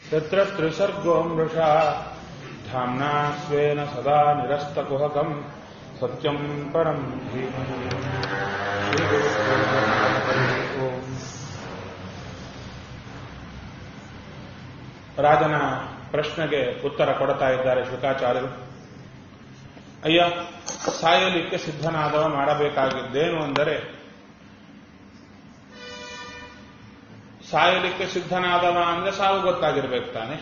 तत्र त्रिसर्गो मृषा धाम्ना स्वेन सदा निरस्तकुहकम् सत्यम् परम् धीमहि श्रीगुरुभ्यो नमः। ओम्. ರಾಜನ ಪ್ರಶ್ನೆಗೆ ಉತ್ತರ ಕೊಡ್ತಾ ಇದ್ದಾರೆ ಶುಕಾಚಾರ್ಯರು ಅಯ್ಯ ಸಾಯಲಿಕ್ಕೆ ಸಿದ್ಧನಾದವ ಮಾಡಬೇಕಾಗಿದ್ದೇನು ಅಂದರೆ ಸಾಯಲಿಕ್ಕೆ ಸಿದ್ಧನಾದವ ಅಂದ್ರೆ ಸಾವು ಗೊತ್ತಾಗಿರ್ಬೇಕು ತಾನೆ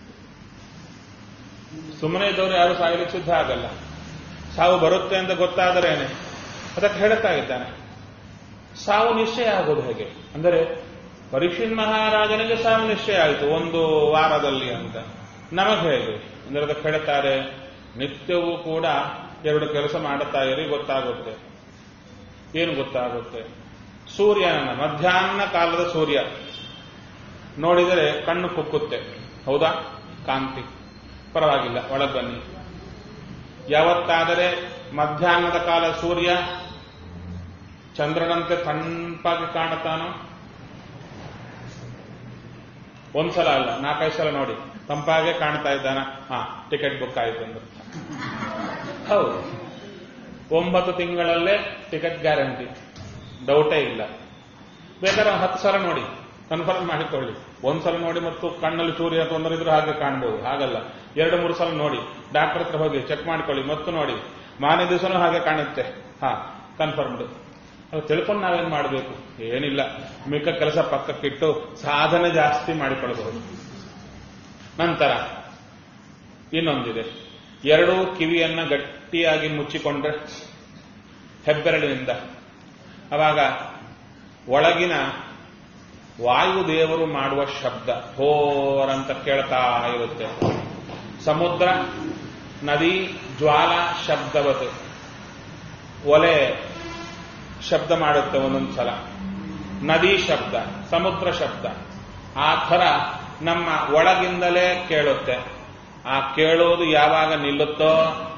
ಸುಮ್ಮನೆ ಇದ್ದವರು ಯಾರು ಸಾಯಲಿಕ್ಕೆ ಸಿದ್ಧ ಆಗಲ್ಲ ಸಾವು ಬರುತ್ತೆ ಅಂತ ಗೊತ್ತಾದರೇನೆ ಅದಕ್ಕೆ ಹೇಳ್ತಾ ಇದ್ದಾನೆ ಸಾವು ನಿಶ್ಚಯ ಆಗೋದು ಹೇಗೆ ಅಂದರೆ ಪರೀಕ್ಷಿತ್ ಮಹಾರಾಜನಿಗೆ ಸಾವು ನಿಶ್ಚಯ ಆಯಿತು ಒಂದು ವಾರದಲ್ಲಿ ಅಂತ ನಮಗೆ ಹೇಗೆ ಅಂದ್ರೆ ಅದಕ್ಕೆ ಹೇಳ್ತಾರೆ ನಿತ್ಯವೂ ಕೂಡ ಎರಡು ಕೆಲಸ ಮಾಡುತ್ತಾ ಇರಿ ಗೊತ್ತಾಗುತ್ತೆ ಏನು ಗೊತ್ತಾಗುತ್ತೆ ಸೂರ್ಯನ ಮಧ್ಯಾಹ್ನ ಕಾಲದ ಸೂರ್ಯ ನೋಡಿದರೆ ಕಣ್ಣು ಕುಕ್ಕುತ್ತೆ ಹೌದಾ ಕಾಂತಿ ಪರವಾಗಿಲ್ಲ ಒಳಗೆ ಬನ್ನಿ ಯಾವತ್ತಾದರೆ ಮಧ್ಯಾಹ್ನದ ಕಾಲ ಸೂರ್ಯ ಚಂದ್ರನಂತೆ ತಂಪಾಗಿ ಕಾಣುತ್ತಾನೋ ಒಂದ್ಸಲ ಅಲ್ಲ ನಾಲ್ಕೈದು ಸಲ ನೋಡಿ ತಂಪಾಗೆ ಕಾಣ್ತಾ ಇದ್ದಾನ ಹಾ ಟಿಕೆಟ್ ಬುಕ್ ಆಯ್ತು ಅಂದ್ರೆ ಹೌದು ಒಂಬತ್ತು ತಿಂಗಳಲ್ಲೇ ಟಿಕೆಟ್ ಗ್ಯಾರಂಟಿ ಡೌಟೇ ಇಲ್ಲ ಬೇಕಾದ್ರೆ ಒಂದು ಹತ್ತು ಸಲ ನೋಡಿ ಕನ್ಫರ್ಮ್ ಮಾಡಿಕೊಳ್ಳಿ ಒಂದ್ಸಲ ನೋಡಿ ಮತ್ತು ಕಣ್ಣಲ್ಲಿ ಸೂರ್ಯ ತೊಂದರೆ ಇದ್ರೆ ಹಾಗೆ ಕಾಣ್ಬೋದು ಹಾಗಲ್ಲ ಎರಡು ಮೂರು ಸಲ ನೋಡಿ ಡಾಕ್ಟರ್ ಹತ್ರ ಹೋಗಿ ಚೆಕ್ ಮಾಡ್ಕೊಳ್ಳಿ ಮತ್ತು ನೋಡಿ ಮಾನೇ ದಿವಸನೂ ಹಾಗೆ ಕಾಣುತ್ತೆ ಹಾ ಕನ್ಫರ್ಮ್ಡ್ ಅದು ತಿಳ್ಕೊಂಡು ನಾವೇನ್ ಮಾಡಬೇಕು ಏನಿಲ್ಲ ಮಿಕ್ಕ ಕೆಲಸ ಪಕ್ಕಕ್ಕಿಟ್ಟು ಸಾಧನೆ ಜಾಸ್ತಿ ಮಾಡಿಕೊಳ್ಳಬಹುದು ನಂತರ ಇನ್ನೊಂದಿದೆ ಎರಡೂ ಕಿವಿಯನ್ನ ಗಟ್ಟಿಯಾಗಿ ಮುಚ್ಚಿಕೊಂಡ್ರೆ ಹೆಬ್ಬೆರಳಿನಿಂದ ಅವಾಗ ಒಳಗಿನ ವಾಯುದೇವರು ಮಾಡುವ ಶಬ್ದ ಹೋರಂತ ಕೇಳ್ತಾ ಇರುತ್ತೆ ಸಮುದ್ರ ನದಿ ಜ್ವಾಲ ಶಬ್ದವತೆ ಒಲೆ ಶಬ್ದ ಮಾಡುತ್ತೆ ಒಂದೊಂದು ಸಲ ನದಿ ಶಬ್ದ ಸಮುದ್ರ ಶಬ್ದ ಆ ಥರ ನಮ್ಮ ಒಳಗಿಂದಲೇ ಕೇಳುತ್ತೆ ಆ ಕೇಳೋದು ಯಾವಾಗ ನಿಲ್ಲುತ್ತೋ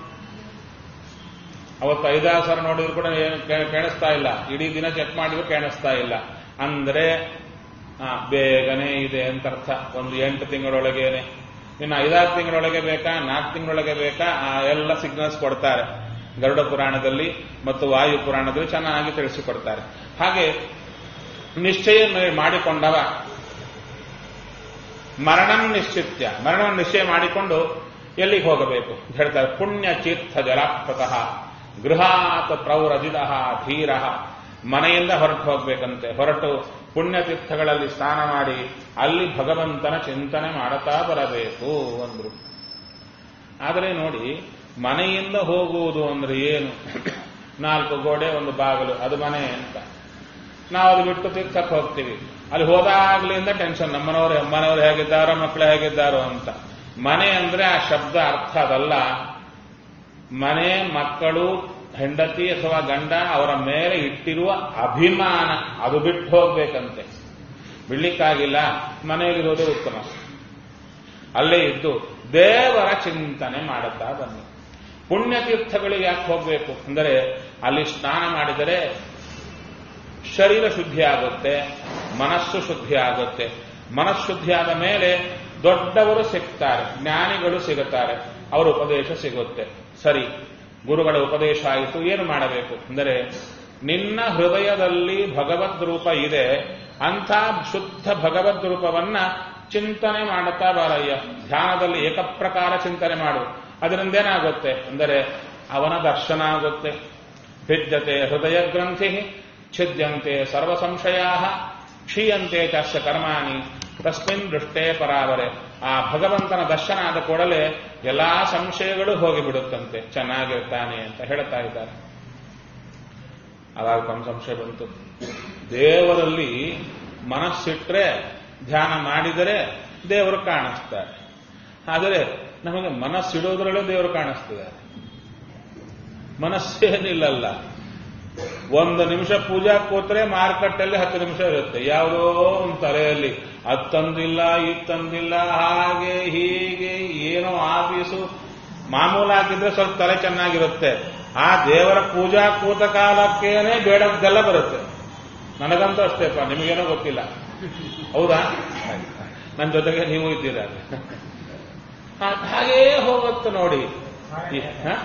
ಅವತ್ತು ಐದಾರು ಸಲ ನೋಡಿದ್ರು ಕೂಡ ಏನು ಕೇ- ಕೇಳಿಸ್ತಾ ಇಲ್ಲ ಇಡೀ ದಿನ ಚೆಕ್ ಮಾಡಿದ್ರು ಕೇಳಿಸ್ತಾ ಇಲ್ಲ ಅಂದ್ರೆ ಆ, ಬೇಗನೆ ಇದೆ ಅಂತ ಅರ್ಥ ಒಂದು ಎಂಟು ತಿಂಗಳೊಳಗೇನೆ ಇನ್ನು ಐದಾರು ತಿಂಗಳೊಳಗೆ ಬೇಕಾ ನಾಲ್ಕು ತಿಂಗಳೊಳಗೆ ಬೇಕಾ ಆ ಎಲ್ಲ ಸಿಗ್ನಲ್ಸ್ ಕೊಡ್ತಾರೆ ಗರುಡ ಪುರಾಣದಲ್ಲಿ ಮತ್ತು ವಾಯು ಪುರಾಣದಲ್ಲಿ ಚೆನ್ನಾಗಿ ತಿಳಿಸಿಕೊಡ್ತಾರೆ ಹಾಗೆ ನಿಶ್ಚಯ ಮಾಡಿಕೊಂಡವ ಮರಣಂ ನಿಶ್ಚಿತ್ಯ ಮರಣವನ್ನು ನಿಶ್ಚಯ ಮಾಡಿಕೊಂಡು ಎಲ್ಲಿಗೆ ಹೋಗಬೇಕು ಅಂತ ಹೇಳ್ತಾರೆ ಪುಣ್ಯ ತೀರ್ಥ ಜಲಾಪ್ರತಃ ಗೃಹಾತ್ ಪ್ರೌರಜಿದ ಧೀರ ಮನೆಯಿಂದ ಹೊರಟು ಹೋಗ್ಬೇಕಂತೆ ಹೊರಟು ಪುಣ್ಯತೀರ್ಥಗಳಲ್ಲಿ ಸ್ನಾನ ಮಾಡಿ ಅಲ್ಲಿ ಭಗವಂತನ ಚಿಂತನೆ ಮಾಡುತ್ತಾ ಬರಬೇಕು ಅಂದ್ರು ಆದರೆ ನೋಡಿ ಮನೆಯಿಂದ ಹೋಗುವುದು ಅಂದ್ರೆ ಏನು ನಾಲ್ಕು ಗೋಡೆ ಒಂದು ಬಾಗಿಲು ಅದು ಮನೆ ಅಂತ ನಾವು ಅದು ಬಿಟ್ಟು ತೀರ್ಥಕ್ಕೆ ಹೋಗ್ತೀವಿ ಅಲ್ಲಿ ಹೋದಾಗ್ಲಿಂದ ಟೆನ್ಷನ್ ನಮ್ಮನವರು ಅಮ್ಮನವರು ಹೇಗಿದ್ದಾರೋ ಮಕ್ಕಳು ಹೇಗಿದ್ದಾರೋ ಅಂತ ಮನೆ ಅಂದ್ರೆ ಆ ಶಬ್ದ ಅರ್ಥ ಅದಲ್ಲ ಮನೆ ಮಕ್ಕಳು ಹೆಂಡತಿ ಅಥವಾ ಗಂಡ ಅವರ ಮೇಲೆ ಇಟ್ಟಿರುವ ಅಭಿಮಾನ ಅದು ಬಿಟ್ಟು ಹೋಗ್ಬೇಕಂತೆ ಬಿಡ್ಲಿಕ್ಕಾಗಿಲ್ಲ ಮನೆಯಲ್ಲಿರೋದೇ ಉತ್ತಮ ಅಲ್ಲೇ ಇದ್ದು ದೇವರ ಚಿಂತನೆ ಮಾಡುತ್ತಾ ಬನ್ನಿ ಪುಣ್ಯತೀರ್ಥಗಳಿಗೆ ಯಾಕೆ ಹೋಗ್ಬೇಕು ಅಂದರೆ ಅಲ್ಲಿ ಸ್ನಾನ ಮಾಡಿದರೆ ಶರೀರ ಶುದ್ಧಿ ಆಗುತ್ತೆ ಮನಸ್ಸು ಶುದ್ಧಿ ಆಗುತ್ತೆ ಮನಃಶುದ್ಧಿ ಆದ ಮೇಲೆ ದೊಡ್ಡವರು ಸಿಗ್ತಾರೆ ಜ್ಞಾನಿಗಳು ಸಿಗುತ್ತಾರೆ ಅವರ ಉಪದೇಶ ಸಿಗುತ್ತೆ ಸರಿ ಗುರುಗಳ ಉಪದೇಶ ಆಯಿತು ಏನು ಮಾಡಬೇಕು ಅಂದರೆ ನಿನ್ನ ಹೃದಯದಲ್ಲಿ ಭಗವದ್ ರೂಪ ಇದೆ ಅಂಥ ಶುದ್ಧ ಭಗವದ್ ರೂಪವನ್ನ ಚಿಂತನೆ ಮಾಡುತ್ತಾ ಬಾರಯ್ಯ ಧ್ಯಾನದಲ್ಲಿ ಏಕಪ್ರಕಾರ ಚಿಂತನೆ ಮಾಡು ಅದರಿಂದ ಏನಾಗುತ್ತೆ ಅಂದರೆ ಅವನ ದರ್ಶನ ಆಗುತ್ತೆ ಭಿದ್ಯತೆ ಹೃದಯ ಗ್ರಂಥಿ ಛಿದ್ಯಂತೆ ಸರ್ವ ಸಂಶಯಾ ಕ್ಷೀಯಂತೆ ಚಾಸ್ಯ ಕರ್ಮಾಣಿ ತಸ್ಮಿನ್ ದೃಷ್ಟೇ ಪರಾವರೆ ಆ ಭಗವಂತನ ದರ್ಶನ ಆದ ಕೂಡಲೇ ಎಲ್ಲಾ ಸಂಶಯಗಳು ಹೋಗಿಬಿಡುತ್ತಂತೆ ಚೆನ್ನಾಗಿರ್ತಾನೆ ಅಂತ ಹೇಳ್ತಾ ಇದ್ದಾರೆ ಅವಾಗ ತಮ್ಮ ಸಂಶಯ ಬಂತು ದೇವರಲ್ಲಿ ಮನಸ್ಸಿಟ್ರೆ ಧ್ಯಾನ ಮಾಡಿದರೆ ದೇವರು ಕಾಣಿಸ್ತಾರೆ ಆದರೆ ನಮಗೆ ಮನಸ್ಸಿಡೋದ್ರಲ್ಲೇ ದೇವರು ಕಾಣಿಸ್ತಿದ್ದಾರೆ ಮನಸ್ಸೇನಿಲ್ಲಲ್ಲ ಒಂದು ನಿಮಿಷ ಪೂಜಾ ಕೂತ್ರೆ ಮಾರುಕಟ್ಟೆಯಲ್ಲಿ ಹತ್ತು ನಿಮಿಷ ಇರುತ್ತೆ ಯಾವುದೋ ಒಂದು ತಲೆಯಲ್ಲಿ ಅದು ತಂದಿಲ್ಲ ಇದು ತಂದಿಲ್ಲ ಹಾಗೆ ಹೀಗೆ ಏನೋ ಆಫೀಸು ಮಾಮೂಲಾಗಿದ್ರೆ ಸ್ವಲ್ಪ ತಲೆ ಚೆನ್ನಾಗಿರುತ್ತೆ ಆ ದೇವರ ಪೂಜಾ ಕೂತ ಕಾಲಕ್ಕೇನೆ ಬೇಡದ್ದೆಲ್ಲ ಬರುತ್ತೆ ನನಗಂತೂ ಅಷ್ಟೇಪ್ಪ ನಿಮಗೇನೋ ಗೊತ್ತಿಲ್ಲ ಹೌದಾ ನನ್ನ ಜೊತೆಗೆ ನೀವು ಇದ್ದೀರಾ ಆ, ಹಾಗೇ ಹೋಗುತ್ತೆ ನೋಡಿ ಈ- ಹ?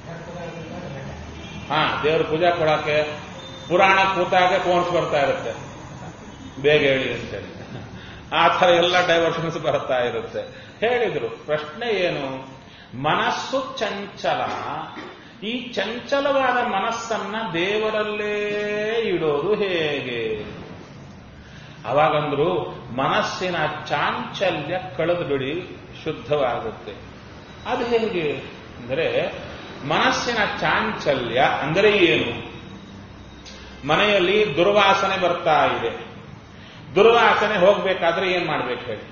ಹಾ ದೇವ್ರ ಪೂಜಾ ಕೊಡಕ್ಕೆ ಪುರಾಣ ಕೂತಾಗೆ ಫೋನ್ಸ್ ಬರ್ತಾ ಇರುತ್ತೆ ಬೇಗ ಹೇಳಿ ಅಂತೇಳಿ ಆ ಥರ ಎಲ್ಲ ಡೈವರ್ಷನ್ಸ್ ಬರ್ತಾ ಇರುತ್ತೆ ಹೇಳಿದ್ರು ಪ್ರಶ್ನೆ ಏನು ಮನಸ್ಸು ಚಂಚಲ ಈ ಚಂಚಲವಾದ ಮನಸ್ಸನ್ನ ದೇವರಲ್ಲೇ ಇಡೋದು ಹೇಗೆ ಅವಾಗಂದ್ರು ಮನಸ್ಸಿನ ಚಾಂಚಲ್ಯ ಕಳೆದು ಬಿಡಿ ಶುದ್ಧವಾಗುತ್ತೆ ಅದು ಹೇಗೆ ಅಂದರೆ ಮನಸ್ಸಿನ ಚಾಂಚಲ್ಯ ಅಂದರೆ ಏನು ಮನೆಯಲ್ಲಿ ದುರ್ವಾಸನೆ ಬರ್ತಾ ಇದೆ ದುರ್ವಾಸನೆ ಹೋಗ್ಬೇಕಾದ್ರೆ ಏನ್ ಮಾಡ್ಬೇಕು ಹೇಳಿ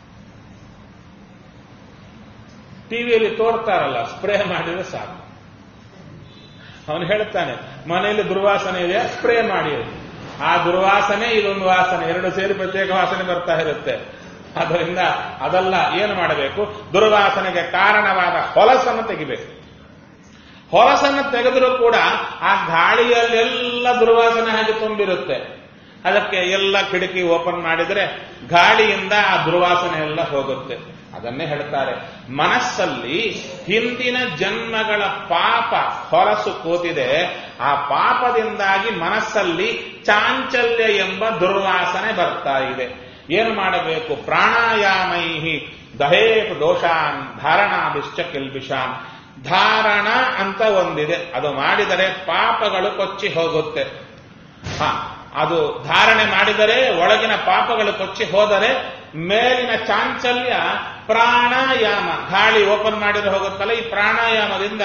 ಟಿವಿಯಲ್ಲಿ ತೋರ್ತಾರಲ್ಲ ಸ್ಪ್ರೇ ಮಾಡಿದ್ರೆ ಸಾಕು ಅವನು ಹೇಳ್ತಾನೆ ಮನೆಯಲ್ಲಿ ದುರ್ವಾಸನೆ ಇದೆ ಸ್ಪ್ರೇ ಮಾಡಿ ಆ ದುರ್ವಾಸನೆ ಇದೊಂದು ವಾಸನೆ ಎರಡು ಸೇರಿ ಪ್ರತ್ಯೇಕ ವಾಸನೆ ಬರ್ತಾ ಇರುತ್ತೆ ಅದರಿಂದ ಅದೆಲ್ಲ ಏನು ಮಾಡಬೇಕು ದುರ್ವಾಸನೆಗೆ ಕಾರಣವಾದ ಹೊಲಸನ್ನು ತೆಗಿಬೇಕು ಹೊಲಸನ್ನು ತೆಗೆದರೂ ಕೂಡ ಆ ಗಾಳಿಯಲ್ಲೆಲ್ಲ ದುರ್ವಾಸನೆ ಹಾಗೆ ತುಂಬಿರುತ್ತೆ ಅದಕ್ಕೆ ಎಲ್ಲ ಕಿಟಕಿ ಓಪನ್ ಮಾಡಿದರೆ ಗಾಳಿಯಿಂದ ಆ ದುರ್ವಾಸನೆ ಎಲ್ಲ ಹೋಗುತ್ತೆ ಅದನ್ನೇ ಹೇಳ್ತಾರೆ ಮನಸ್ಸಲ್ಲಿ ಹಿಂದಿನ ಜನ್ಮಗಳ ಪಾಪ ಹೊರಸು ಕೂತಿದೆ ಆ ಪಾಪದಿಂದಾಗಿ ಮನಸ್ಸಲ್ಲಿ ಚಾಂಚಲ್ಯ ಎಂಬ ದುರ್ವಾಸನೆ ಬರ್ತಾ ಇದೆ ಏನು ಮಾಡಬೇಕು ಪ್ರಾಣಾಯಾಮೈಹಿ ದಹೇಪ ದೋಷಾನ್ ಧಾರಣಾಭಿಶ್ಚ ಕಿಲ್ಬಿಷಾನ್ ಧಾರಣ ಅಂತ ಒಂದಿದೆ ಅದು ಮಾಡಿದರೆ ಪಾಪಗಳು ಕೊಚ್ಚಿ ಹೋಗುತ್ತೆ ಹ ಅದು ಧಾರಣೆ ಮಾಡಿದರೆ ಒಳಗಿನ ಪಾಪಗಳು ಕೊಚ್ಚಿ ಹೋದರೆ ಮೇಲಿನ ಚಾಂಚಲ್ಯ ಪ್ರಾಣಾಯಾಮ ಗಾಳಿ ಓಪನ್ ಮಾಡಿದ್ರೆ ಹೋಗುತ್ತಲ್ಲ ಈ ಪ್ರಾಣಾಯಾಮದಿಂದ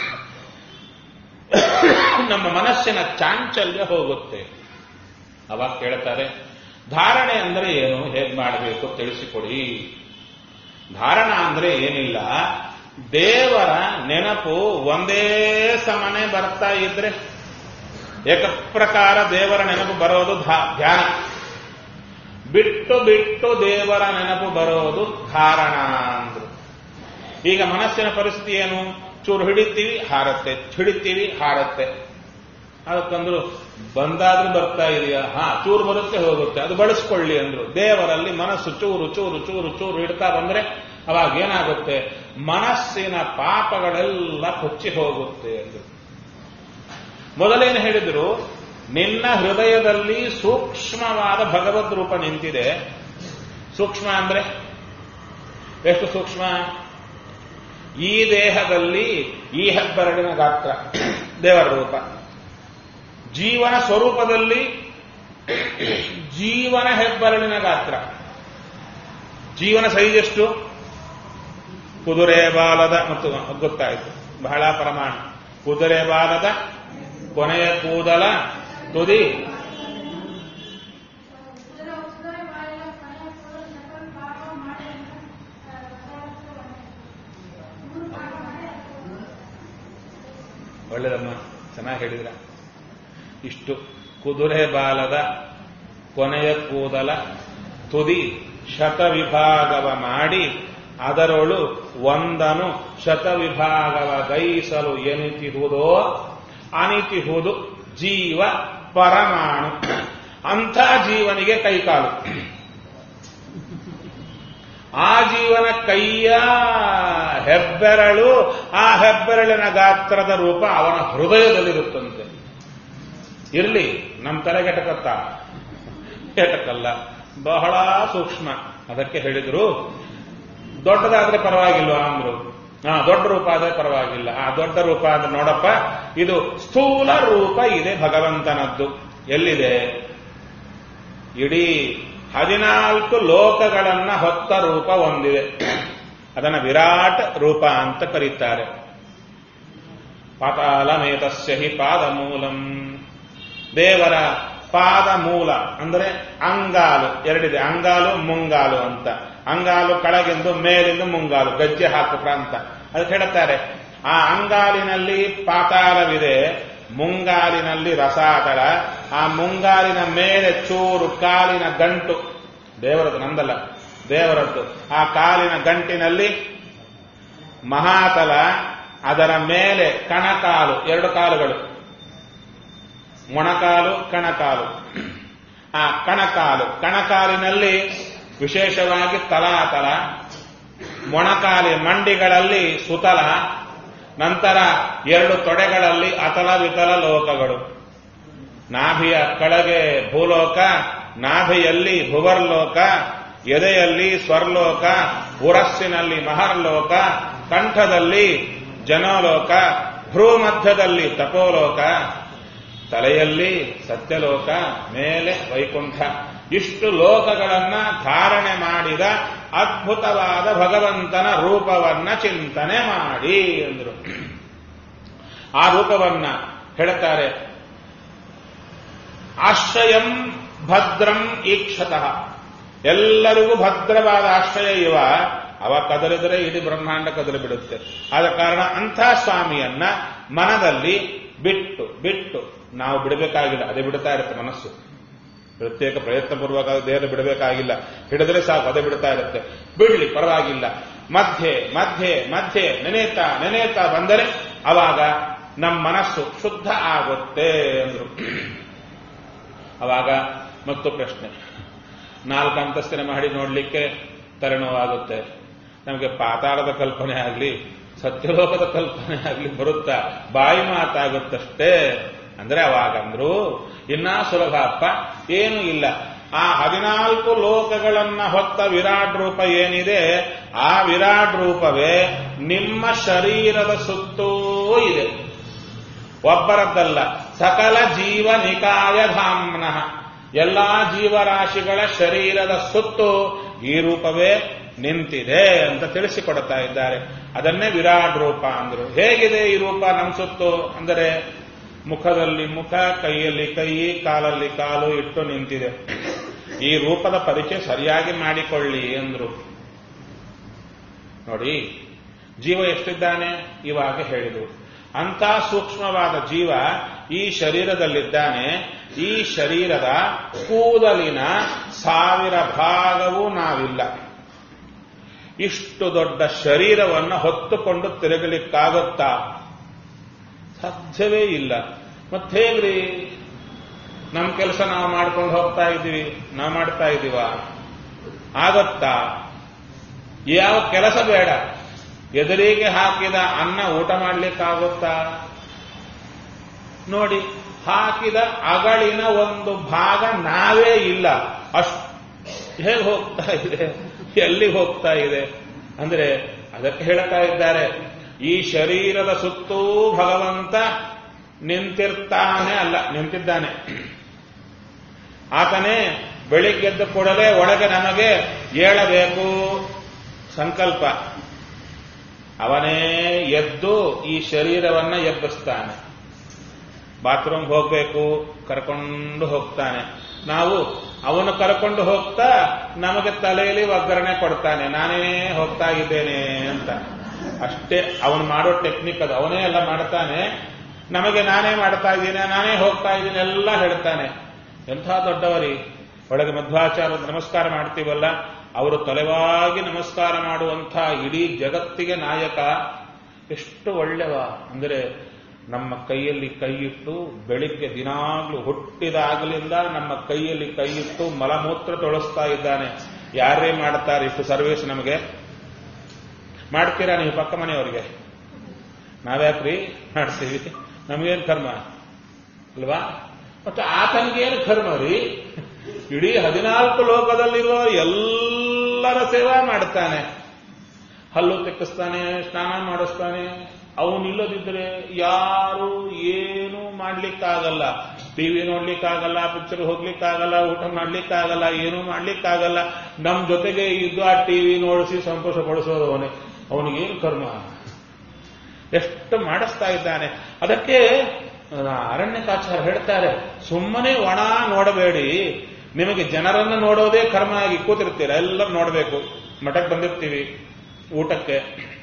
ನಮ್ಮ ಮನಸ್ಸಿನ ಚಾಂಚಲ್ಯ ಹೋಗುತ್ತೆ ಅವಾಗ ಕೇಳ್ತಾರೆ ಧಾರಣೆ ಅಂದ್ರೆ ಏನು ಹೇಗೆ ಮಾಡಬೇಕು ತಿಳಿಸಿಕೊಡಿ ಧಾರಣ ಅಂದ್ರೆ ಏನಿಲ್ಲ ದೇವರ ನೆನಪು ಒಂದೇ ಸಮನೆ ಬರ್ತಾ ಇದ್ರೆ ಏಕಪ್ರಕಾರ ದೇವರ ನೆನಪು ಬರೋದು ಧಾ- ಧ್ಯಾನ ಬಿಟ್ಟು ಬಿಟ್ಟು ದೇವರ ನೆನಪು ಬರೋದು ಧಾರಣ ಅಂದ್ರು ಈಗ ಮನಸ್ಸಿನ ಪರಿಸ್ಥಿತಿ ಏನು ಚೂರು ಹಿಡಿತೀವಿ ಹಾರತ್ತೆ ಹಿಡಿತೀವಿ ಹಾರತ್ತೆ ಅದಕ್ಕಂದ್ರು ಬಂದಾದ್ರೂ ಬರ್ತಾ ಇದೆಯಾ ಹಾ ಚೂರು ಬರುತ್ತೆ ಹೋಗುತ್ತೆ ಅದು ಬಳಸ್ಕೊಳ್ಳಿ ಅಂದ್ರು ದೇವರಲ್ಲಿ ಮನಸ್ಸು ಚೂರು ಚೂರು ಚೂರು ಚೂರು ಇಡ್ತಾ ಬಂದ್ರೆ ಅವಾಗ ಏನಾಗುತ್ತೆ ಮನಸ್ಸಿನ ಪಾಪಗಳೆಲ್ಲ ಕೊಚ್ಚಿ ಹೋಗುತ್ತೆ ಅಂದ್ರು ಮೊದಲೇನು ಹೇಳಿದ್ರು ನಿನ್ನ ಹೃದಯದಲ್ಲಿ ಸೂಕ್ಷ್ಮವಾದ ಭಗವದ್ ರೂಪ ನಿಂತಿದೆ ಸೂಕ್ಷ್ಮ ಅಂದ್ರೆ ಎಷ್ಟು ಸೂಕ್ಷ್ಮ ಈ ದೇಹದಲ್ಲಿ ಈ ಹೆಬ್ಬರಡಿನ ಗಾತ್ರ ದೇವರ ರೂಪ ಜೀವನ ಸ್ವರೂಪದಲ್ಲಿ ಜೀವನ ಹೆಬ್ಬರಳಿನ ಗಾತ್ರ ಜೀವನ ಸೈಜ್ ಎಷ್ಟು ಕುದುರೆ ಬಾಲದ ಮತ್ತು ಗೊತ್ತಾಯಿತು ಬಹಳ ಪ್ರಮಾಣ ಕುದುರೆ ಬಾಲದ ಕೊನೆಯ ಕೂದಲ ತುದಿ ಒಳ್ಳೆದಮ್ಮ ಚೆನ್ನಾಗಿ ಹೇಳಿದ್ರ ಇಷ್ಟು ಕುದುರೆ ಬಾಲದ ಕೊನೆಯ ಕೂದಲ ತುದಿ ಶತವಿಭಾಗವ ಮಾಡಿ ಅದರೊಳು ಒಂದನು ಶತವಿಭಾಗವ ಗೈಸಲು ಎನಿತಿಹುದೋ ಅನಿತಿಹುದು ಜೀವ ಪರಮಾಣು ಅಂಥ ಜೀವನಿಗೆ ಕೈಕಾಲು ಆ ಜೀವನ ಕೈಯ ಹೆಬ್ಬೆರಳು ಆ ಹೆಬ್ಬೆರಳಿನ ಗಾತ್ರದ ರೂಪ ಅವನ ಹೃದಯದಲ್ಲಿರುತ್ತಂತೆ ಇರಲಿ ನಮ್ಮ ತಲೆಗೆಟಕತ್ತ ಎಟಕಲ್ಲ ಬಹಳ ಸೂಕ್ಷ್ಮ ಅದಕ್ಕೆ ಹೇಳಿದ್ರು ದೊಡ್ಡದಾದ್ರೆ ಪರವಾಗಿಲ್ವಾ ಅಂದ್ರು ಹಾ ದೊಡ್ಡ ರೂಪ ಆದ್ರೆ ಪರವಾಗಿಲ್ಲ ಆ ದೊಡ್ಡ ರೂಪ ಅಂದ್ರೆ ನೋಡಪ್ಪ ಇದು ಸ್ಥೂಲ ರೂಪ ಇದೆ ಭಗವಂತನದ್ದು ಎಲ್ಲಿದೆ ಇಡೀ ಹದಿನಾಲ್ಕು ಲೋಕಗಳನ್ನ ಹೊತ್ತ ರೂಪ ಹೊಂದಿದೆ ಅದನ್ನ ವಿರಾಟ್ ರೂಪ ಅಂತ ಕರೀತಾರೆ ಪಾತಾಳಮೇತಸ್ಯ ಹಿ ಪಾದಮೂಲಂ ದೇವರ ಪಾದ ಮೂಲ ಅಂದರೆ ಅಂಗಾಲು ಎರಡಿದೆ ಅಂಗಾಲು ಮುಂಗಾಲು ಅಂತ ಅಂಗಾಲು ಕೆಳಗೆಂದು ಮೇಲಿಂದ ಮುಂಗಾಲು ಗಜ್ಜೆ ಹಾಕು ಪ್ರಾಂತ ಅದಕ್ಕೆ ಹೇಳುತ್ತಾರೆ ಆ ಅಂಗಾಲಿನಲ್ಲಿ ಪಾತಾಳವಿದೆ ಮುಂಗಾಲಿನಲ್ಲಿ ರಸಾತಳ ಆ ಮುಂಗಾಲಿನ ಮೇಲೆ ಚೂರು ಕಾಲಿನ ಗಂಟು ದೇವರದ್ದು ನಂದಲ್ಲ ದೇವರದ್ದು ಆ ಕಾಲಿನ ಗಂಟಿನಲ್ಲಿ ಮಹಾತಲ ಅದರ ಮೇಲೆ ಕಣಕಾಲು ಎರಡು ಕಾಲುಗಳು ಮೊಣಕಾಲು ಕಣಕಾಲು ಆ ಕಣಕಾಲು ಕಣಕಾಲಿನಲ್ಲಿ ವಿಶೇಷವಾಗಿ ತಲಾತಲ ಮೊಣಕಾಲಿ ಮಂಡಿಗಳಲ್ಲಿ ಸುತಲ ನಂತರ ಎರಡು ತೊಡೆಗಳಲ್ಲಿ ಅತಲ ವಿತಲ ಲೋಕಗಳು ನಾಭಿಯ ಕೆಳಗೆ ಭೂಲೋಕ ನಾಭಿಯಲ್ಲಿ ಭುವರ್ಲೋಕ ಎದೆಯಲ್ಲಿ ಸ್ವರ್ಲೋಕ ಉರಸ್ಸಿನಲ್ಲಿ ಮಹರ್ಲೋಕ ಕಂಠದಲ್ಲಿ ಜನೋಲೋಕ ಭ್ರೂ ಮಧ್ಯದಲ್ಲಿ ತಪೋಲೋಕ ತಲೆಯಲ್ಲಿ ಸತ್ಯಲೋಕ ಮೇಲೆ ವೈಕುಂಠ ಇಷ್ಟು ಲೋಕಗಳನ್ನ ಧಾರಣೆ ಮಾಡಿದ ಅದ್ಭುತವಾದ ಭಗವಂತನ ರೂಪವನ್ನ ಚಿಂತನೆ ಮಾಡಿ ಅಂದ್ರು ಆ ರೂಪವನ್ನ ಹೇಳ್ತಾರೆ ಆಶ್ರಯಂ ಭದ್ರಂ ಈಕ್ಷತಃ ಎಲ್ಲರಿಗೂ ಭದ್ರವಾದ ಆಶ್ರಯ ಇವ ಅವ ಕದಲಿದರೆ ಇಡೀ ಬ್ರಹ್ಮಾಂಡ ಕದಲಿ ಬಿಡುತ್ತೆ ಆದ ಕಾರಣ ಅಂಥ ಸ್ವಾಮಿಯನ್ನ ಮನದಲ್ಲಿ ಬಿಟ್ಟು ಬಿಟ್ಟು ನಾವು ಬಿಡಬೇಕಾಗಿಲ್ಲ ಅದೇ ಬಿಡ್ತಾ ಇರುತ್ತೆ ಮನಸ್ಸು ಪ್ರತ್ಯೇಕ ಪ್ರಯತ್ನಪೂರ್ವಕ ದೇವರು ಬಿಡಬೇಕಾಗಿಲ್ಲ ಹಿಡಿದ್ರೆ ಸಾಕು ಅದೇ ಬಿಡ್ತಾ ಇರುತ್ತೆ ಬಿಡ್ಲಿ ಪರವಾಗಿಲ್ಲ ಮಧ್ಯೆ ಮಧ್ಯೆ ಮಧ್ಯೆ ನೆನೆಯುತ್ತಾ ನೆನೆಯುತ್ತಾ ಬಂದರೆ ಅವಾಗ ನಮ್ಮ ಮನಸ್ಸು ಶುದ್ಧ ಆಗುತ್ತೆ ಅಂದ್ರು ಅವಾಗ ಮತ್ತು ಪ್ರಶ್ನೆ ನಾಲ್ಕು ಅಂತಸ್ತಿನ ಮಾಡಿ ನೋಡ್ಲಿಕ್ಕೆ ತಲೆನೋವಾಗುತ್ತೆ ನಮಗೆ ಪಾತಾಳದ ಕಲ್ಪನೆ ಆಗಲಿ ಸತ್ಯಲೋಕದ ಕಲ್ಪನೆ ಆಗಲಿ ಬರುತ್ತಾ ಬಾಯಿ ಮಾತಾಗುತ್ತಷ್ಟೇ ಅಂದ್ರೆ ಅವಾಗಂದ್ರು ಇನ್ನ ಸುಲಭ ಅಪ್ಪ ಏನೂ ಇಲ್ಲ ಆ ಹದಿನಾಲ್ಕು ಲೋಕಗಳನ್ನ ಹೊತ್ತ ವಿರಾಟ್ ರೂಪ ಏನಿದೆ ಆ ವಿರಾಟ್ ರೂಪವೇ ನಿಮ್ಮ ಶರೀರದ ಸುತ್ತೂ ಇದೆ ಒಬ್ಬರದ್ದಲ್ಲ ಸಕಲ ಜೀವ ನಿಕಾಯ ಧಾಮ್ನಃ ಎಲ್ಲಾ ಜೀವರಾಶಿಗಳ ಶರೀರದ ಸುತ್ತು ಈ ರೂಪವೇ ನಿಂತಿದೆ ಅಂತ ತಿಳಿಸಿಕೊಡ್ತಾ ಇದ್ದಾರೆ ಅದನ್ನೇ ವಿರಾಟ್ ರೂಪ ಅಂದ್ರು ಹೇಗಿದೆ ಈ ರೂಪ ನಮ್ಮ ಸುತ್ತು ಅಂದರೆ ಮುಖದಲ್ಲಿ ಮುಖ ಕೈಯಲ್ಲಿ ಕೈ ಕಾಲಲ್ಲಿ ಕಾಲು ಇಟ್ಟು ನಿಂತಿದೆ ಈ ರೂಪದ ಪರಿಚಯ ಸರಿಯಾಗಿ ಮಾಡಿಕೊಳ್ಳಿ ಅಂದ್ರು ನೋಡಿ ಜೀವ ಎಷ್ಟಿದ್ದಾನೆ ಇವಾಗ ಹೇಳಿದರು ಅಂತ ಸೂಕ್ಷ್ಮವಾದ ಜೀವ ಈ ಶರೀರದಲ್ಲಿದ್ದಾನೆ ಈ ಶರೀರದ ಕೂದಲಿನ ಸಾವಿರ ಭಾಗವೂ ನಾವಿಲ್ಲ ಇಷ್ಟು ದೊಡ್ಡ ಶರೀರವನ್ನು ಹೊತ್ತುಕೊಂಡು ತಿರುಗಲಿಕ್ಕಾಗುತ್ತಾ ಸಾಧ್ಯವೇ ಇಲ್ಲ ಮತ್ತೆ ಹೇಗ್ರಿ ನಮ್ಮ ಕೆಲಸ ನಾವು ಮಾಡ್ಕೊಂಡು ಹೋಗ್ತಾ ಇದ್ದೀವಿ ನಾವು ಮಾಡ್ತಾ ಇದ್ದೀವ ಆಗತ್ತಾ ಯಾವ ಕೆಲಸ ಬೇಡ ಎದುರಿಗೆ ಹಾಕಿದ ಅನ್ನ ಊಟ ಮಾಡ್ಲಿಕ್ಕಾಗುತ್ತಾ ನೋಡಿ ಹಾಕಿದ ಅಗಳಿನ ಒಂದು ಭಾಗ ನಾವೇ ಇಲ್ಲ ಅಷ್ಟು ಹೇಗೆ ಹೋಗ್ತಾ ಇದೆ ಎಲ್ಲಿಗೆ ಹೋಗ್ತಾ ಇದೆ ಅಂದ್ರೆ ಅದಕ್ಕೆ ಹೇಳ್ತಾ ಇದ್ದಾರೆ ಈ ಶರೀರದ ಸುತ್ತೂ ಭಗವಂತ ನಿಂತಿರ್ತಾನೆ ಅಲ್ಲ ನಿಂತಿದ್ದಾನೆ ಆತನೇ ಬೆಳಿಗ್ಗೆದ್ದ ಕೂಡಲೇ ಒಳಗೆ ನಮಗೆ ಏಳಬೇಕು ಸಂಕಲ್ಪ ಅವನೇ ಎದ್ದು ಈ ಶರೀರವನ್ನ ಎಬ್ಬಿಸ್ತಾನೆ ಬಾತ್ರೂಮ್ ಹೋಗ್ಬೇಕು ಕರ್ಕೊಂಡು ಹೋಗ್ತಾನೆ ನಾವು ಅವನು ಕರ್ಕೊಂಡು ಹೋಗ್ತಾ ನಮಗೆ ತಲೆಯಲ್ಲಿ ಒಗ್ಗರಣೆ ಕೊಡ್ತಾನೆ ನಾನೇ ಹೋಗ್ತಾ ಇದ್ದೇನೆ ಅಂತ ಅಷ್ಟೇ ಅವನು ಮಾಡೋ ಟೆಕ್ನಿಕ್ ಅದು ಅವನೇ ಎಲ್ಲ ಮಾಡ್ತಾನೆ ನಮಗೆ ನಾನೇ ಮಾಡ್ತಾ ಇದ್ದೀನಿ ನಾನೇ ಹೋಗ್ತಾ ಇದ್ದೀನಿ ಎಲ್ಲ ಹೇಳ್ತಾನೆ ಎಂಥ ದೊಡ್ಡವರಿ ಒಳಗೆ ಮಧ್ವಾಚಾರ್ಯ ನಮಸ್ಕಾರ ಮಾಡ್ತೀವಲ್ಲ ಅವರು ತಲೆವಾಗಿ ನಮಸ್ಕಾರ ಮಾಡುವಂಥ ಇಡೀ ಜಗತ್ತಿಗೆ ನಾಯಕ ಎಷ್ಟು ಒಳ್ಳೆವ ಅಂದರೆ ನಮ್ಮ ಕೈಯಲ್ಲಿ ಕೈಯಿಟ್ಟು ಬೆಳಿಗ್ಗೆ ದಿನಾಗ್ಲೂ ಹುಟ್ಟಿದಾಗಲಿಂದ ನಮ್ಮ ಕೈಯಲ್ಲಿ ಕೈಯಿಟ್ಟು ಮಲಮೂತ್ರ ತೊಳಸ್ತಾ ಇದ್ದಾನೆ ಯಾರೇ ಮಾಡ್ತಾರೆ ಇಷ್ಟು ಸರ್ವಿಸ್ ನಮಗೆ ಮಾಡ್ತೀರಾ ನೀವು ಪಕ್ಕ ಮನೆಯವರಿಗೆ ನಾವ್ಯಾಕ್ರಿ ಮಾಡ್ತೀವಿ ನಮಗೇನು ಕರ್ಮ ಅಲ್ವಾ ಮತ್ತೆ ಆತನಿಗೇನು ಕರ್ಮ ರೀ ಇಡೀ ಹದಿನಾಲ್ಕು ಲೋಕದಲ್ಲಿರುವ ಎಲ್ಲರ ಸೇವಾ ಮಾಡ್ತಾನೆ ಹಲ್ಲು ತೆಕ್ಕಿಸ್ತಾನೆ ಸ್ನಾನ ಮಾಡಿಸ್ತಾನೆ ಅವನಿಲ್ಲದಿದ್ರೆ ಯಾರು ಏನು ಮಾಡ್ಲಿಕ್ಕಾಗಲ್ಲ ಟಿವಿ ನೋಡ್ಲಿಕ್ಕಾಗಲ್ಲ ಪಿಕ್ಚರ್ ಹೋಗ್ಲಿಕ್ಕಾಗಲ್ಲ ಊಟ ಮಾಡ್ಲಿಕ್ಕಾಗಲ್ಲ ಏನೂ ಮಾಡ್ಲಿಕ್ಕಾಗಲ್ಲ ನಮ್ ಜೊತೆಗೆ ಇದ್ದು ಆ ಟಿವಿ ನೋಡಿಸಿ ಸಂತೋಷ ಪಡಿಸೋದು ಅವನೇ ಅವನಿಗೇನು ಕರ್ಮ ಎಷ್ಟು ಮಾಡಿಸ್ತಾ ಇದ್ದಾನೆ ಅದಕ್ಕೆ ಅರಣ್ಯಕಾಚಾರ ಹೇಳ್ತಾರೆ ಸುಮ್ಮನೆ ಒಣ ನೋಡಬೇಡಿ ನಿಮಗೆ ಜನರನ್ನು ನೋಡೋದೇ ಕರ್ಮ ಆಗಿ ಕೂತಿರ್ತೀರ ಎಲ್ಲರೂ ನೋಡಬೇಕು ಮಠಕ್ಕೆ ಬಂದಿರ್ತೀವಿ ಊಟಕ್ಕೆ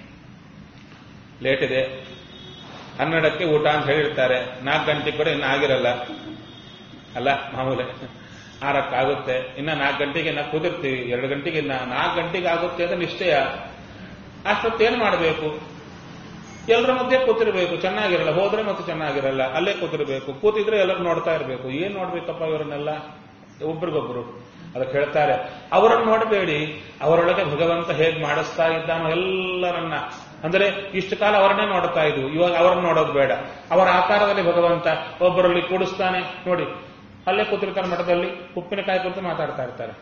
ಲೇಟ್ ಇದೆ ಹನ್ನೆರಡಕ್ಕೆ ಊಟ ಅಂತ ಹೇಳಿರ್ತಾರೆ ನಾಲ್ಕು ಗಂಟೆಗೆ ಕೂಡ ಇನ್ನು ಆಗಿರಲ್ಲ ಅಲ್ಲ ಮಾಮೂಲೆ ಆರಕ್ಕಾಗುತ್ತೆ ಇನ್ನ ನಾಲ್ಕು ಗಂಟೆಗೆ ನಾವು ಕೂತಿರ್ತೀವಿ ಎರಡು ಗಂಟೆಗೆ ಇನ್ನ ನಾಲ್ಕು ಗಂಟೆಗೆ ಆಗುತ್ತೆ ಅಂತ ನಿಶ್ಚಯ ಅಷ್ಟೊತ್ತೇನು ಮಾಡಬೇಕು ಎಲ್ಲರ ಮಧ್ಯೆ ಕೂತಿರ್ಬೇಕು ಚೆನ್ನಾಗಿರಲ್ಲ ಹೋದ್ರೆ ಮತ್ತೆ ಚೆನ್ನಾಗಿರಲ್ಲ ಅಲ್ಲೇ ಕೂತಿರ್ಬೇಕು ಕೂತಿದ್ರೆ ಎಲ್ಲರೂ ನೋಡ್ತಾ ಇರಬೇಕು ಏನ್ ನೋಡ್ಬೇಕಪ್ಪ ಇವರನ್ನೆಲ್ಲ ಒಬ್ರಿಗೊಬ್ರು ಅದಕ್ಕೆ ಹೇಳ್ತಾರೆ ಅವರನ್ನು ನೋಡಬೇಡಿ ಅವರೊಳಗೆ ಭಗವಂತ ಹೇಗೆ ಮಾಡಿಸ್ತಾ ಇದ್ದಾನೋ ಎಲ್ಲರನ್ನ ಅಂದರೆ ಇಷ್ಟು ಕಾಲ ಅವರನ್ನೇ ನೋಡ್ತಾ ಇದ್ವು ಇವಾಗ ಅವರನ್ನು ನೋಡೋದು ಬೇಡ ಅವರ ಆಕಾರದಲ್ಲಿ ಭಗವಂತ ಒಬ್ಬರಲ್ಲಿ ಕೂಡಿಸ್ತಾನೆ ನೋಡಿ ಅಲ್ಲೇ ಕೂತಿರ್ತಾರೆ ಮಠದಲ್ಲಿ ಉಪ್ಪಿನಕಾಯಿ ಕುರಿತು ಮಾತಾಡ್ತಾ ಇರ್ತಾರೆ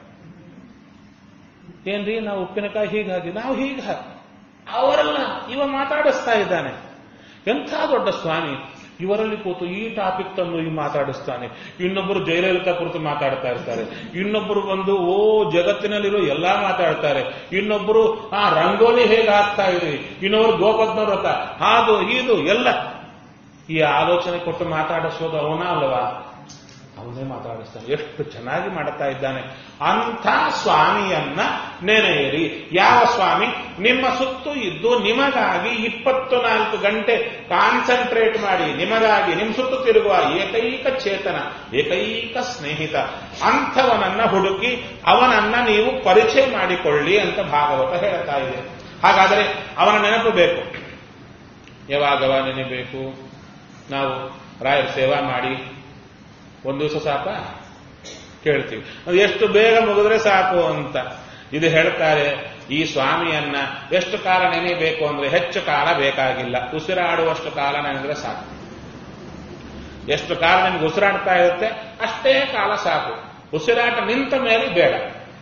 ಏನ್ರಿ ನಾವು ಉಪ್ಪಿನಕಾಯಿ ಹೀಗಾಗಿ ನಾವು ಹೀಗ ಅವರೆಲ್ಲ ಇವ ಮಾತಾಡಿಸ್ತಾ ಇದ್ದಾನೆ ಎಂಥ ದೊಡ್ಡ ಸ್ವಾಮಿ ಇವರಲ್ಲಿ ಕೂತು ಈ ಟಾಪಿಕ್ ತಂದು ಈ ಮಾತಾಡಿಸ್ತಾನೆ ಇನ್ನೊಬ್ಬರು ಜಯಲಲಿತಾ ಕುರಿತು ಮಾತಾಡ್ತಾ ಇರ್ತಾರೆ ಇನ್ನೊಬ್ಬರು ಬಂದು ಓ ಜಗತ್ತಿನಲ್ಲಿರೋ ಎಲ್ಲಾ ಮಾತಾಡ್ತಾರೆ ಇನ್ನೊಬ್ಬರು ಆ ರಂಗೋಲಿ ಹೇಗೆ ಹಾಕ್ತಾ ಇದ್ರಿ ಇನ್ನೊಬ್ರು ಗೋಪದ್ಮ ವ್ರತ ಹಾದು ಇದು ಎಲ್ಲ ಈ ಆಲೋಚನೆ ಕೊಟ್ಟು ಮಾತಾಡಿಸೋದು ಅವನ ಅಲ್ವಾ ಅವನೇ ಮಾತಾಡಿಸ್ತಾನೆ ಎಷ್ಟು ಚೆನ್ನಾಗಿ ಮಾಡುತ್ತಾ ಇದ್ದಾನೆ ಅಂಥ ಸ್ವಾಮಿಯನ್ನ ನೆನೆಯಿರಿ ಯಾವ ಸ್ವಾಮಿ ನಿಮ್ಮ ಸುತ್ತು ಇದ್ದು ನಿಮಗಾಗಿ ಇಪ್ಪತ್ತು ನಾಲ್ಕು ಗಂಟೆ ಕಾನ್ಸಂಟ್ರೇಟ್ ಮಾಡಿ ನಿಮಗಾಗಿ ನಿಮ್ಮ ಸುತ್ತು ತಿರುಗುವ ಏಕೈಕ ಚೇತನ ಏಕೈಕ ಸ್ನೇಹಿತ ಅಂಥವನನ್ನ ಹುಡುಕಿ ಅವನನ್ನ ನೀವು ಪರಿಚಯ ಮಾಡಿಕೊಳ್ಳಿ ಅಂತ ಭಾಗವತ ಹೇಳ್ತಾ ಇದೆ ಹಾಗಾದರೆ ಅವನ ನೆನಪು ಬೇಕು ಯಾವಾಗವ ನೆನೆಬೇಕು ನಾವು ರಾಯರ ಸೇವಾ ಮಾಡಿ ಒಂದು ದಿವಸ ಸಾಕ ಕೇಳ್ತೀವಿ ಅದು ಎಷ್ಟು ಬೇಗ ಮುಗಿದ್ರೆ ಸಾಕು ಅಂತ ಇದು ಹೇಳ್ತಾರೆ ಈ ಸ್ವಾಮಿಯನ್ನ ಎಷ್ಟು ಕಾಲ ನೆನೆಯಬೇಕು ಅಂದ್ರೆ ಹೆಚ್ಚು ಕಾಲ ಬೇಕಾಗಿಲ್ಲ ಉಸಿರಾಡುವಷ್ಟು ಕಾಲ ನೆನೆದ್ರೆ ಸಾಕು ಎಷ್ಟು ಕಾಲ ನಿಮ್ಗೆ ಉಸಿರಾಡ್ತಾ ಇರುತ್ತೆ ಅಷ್ಟೇ ಕಾಲ ಸಾಕು ಉಸಿರಾಟ ನಿಂತ ಮೇಲೆ ಬೇಡ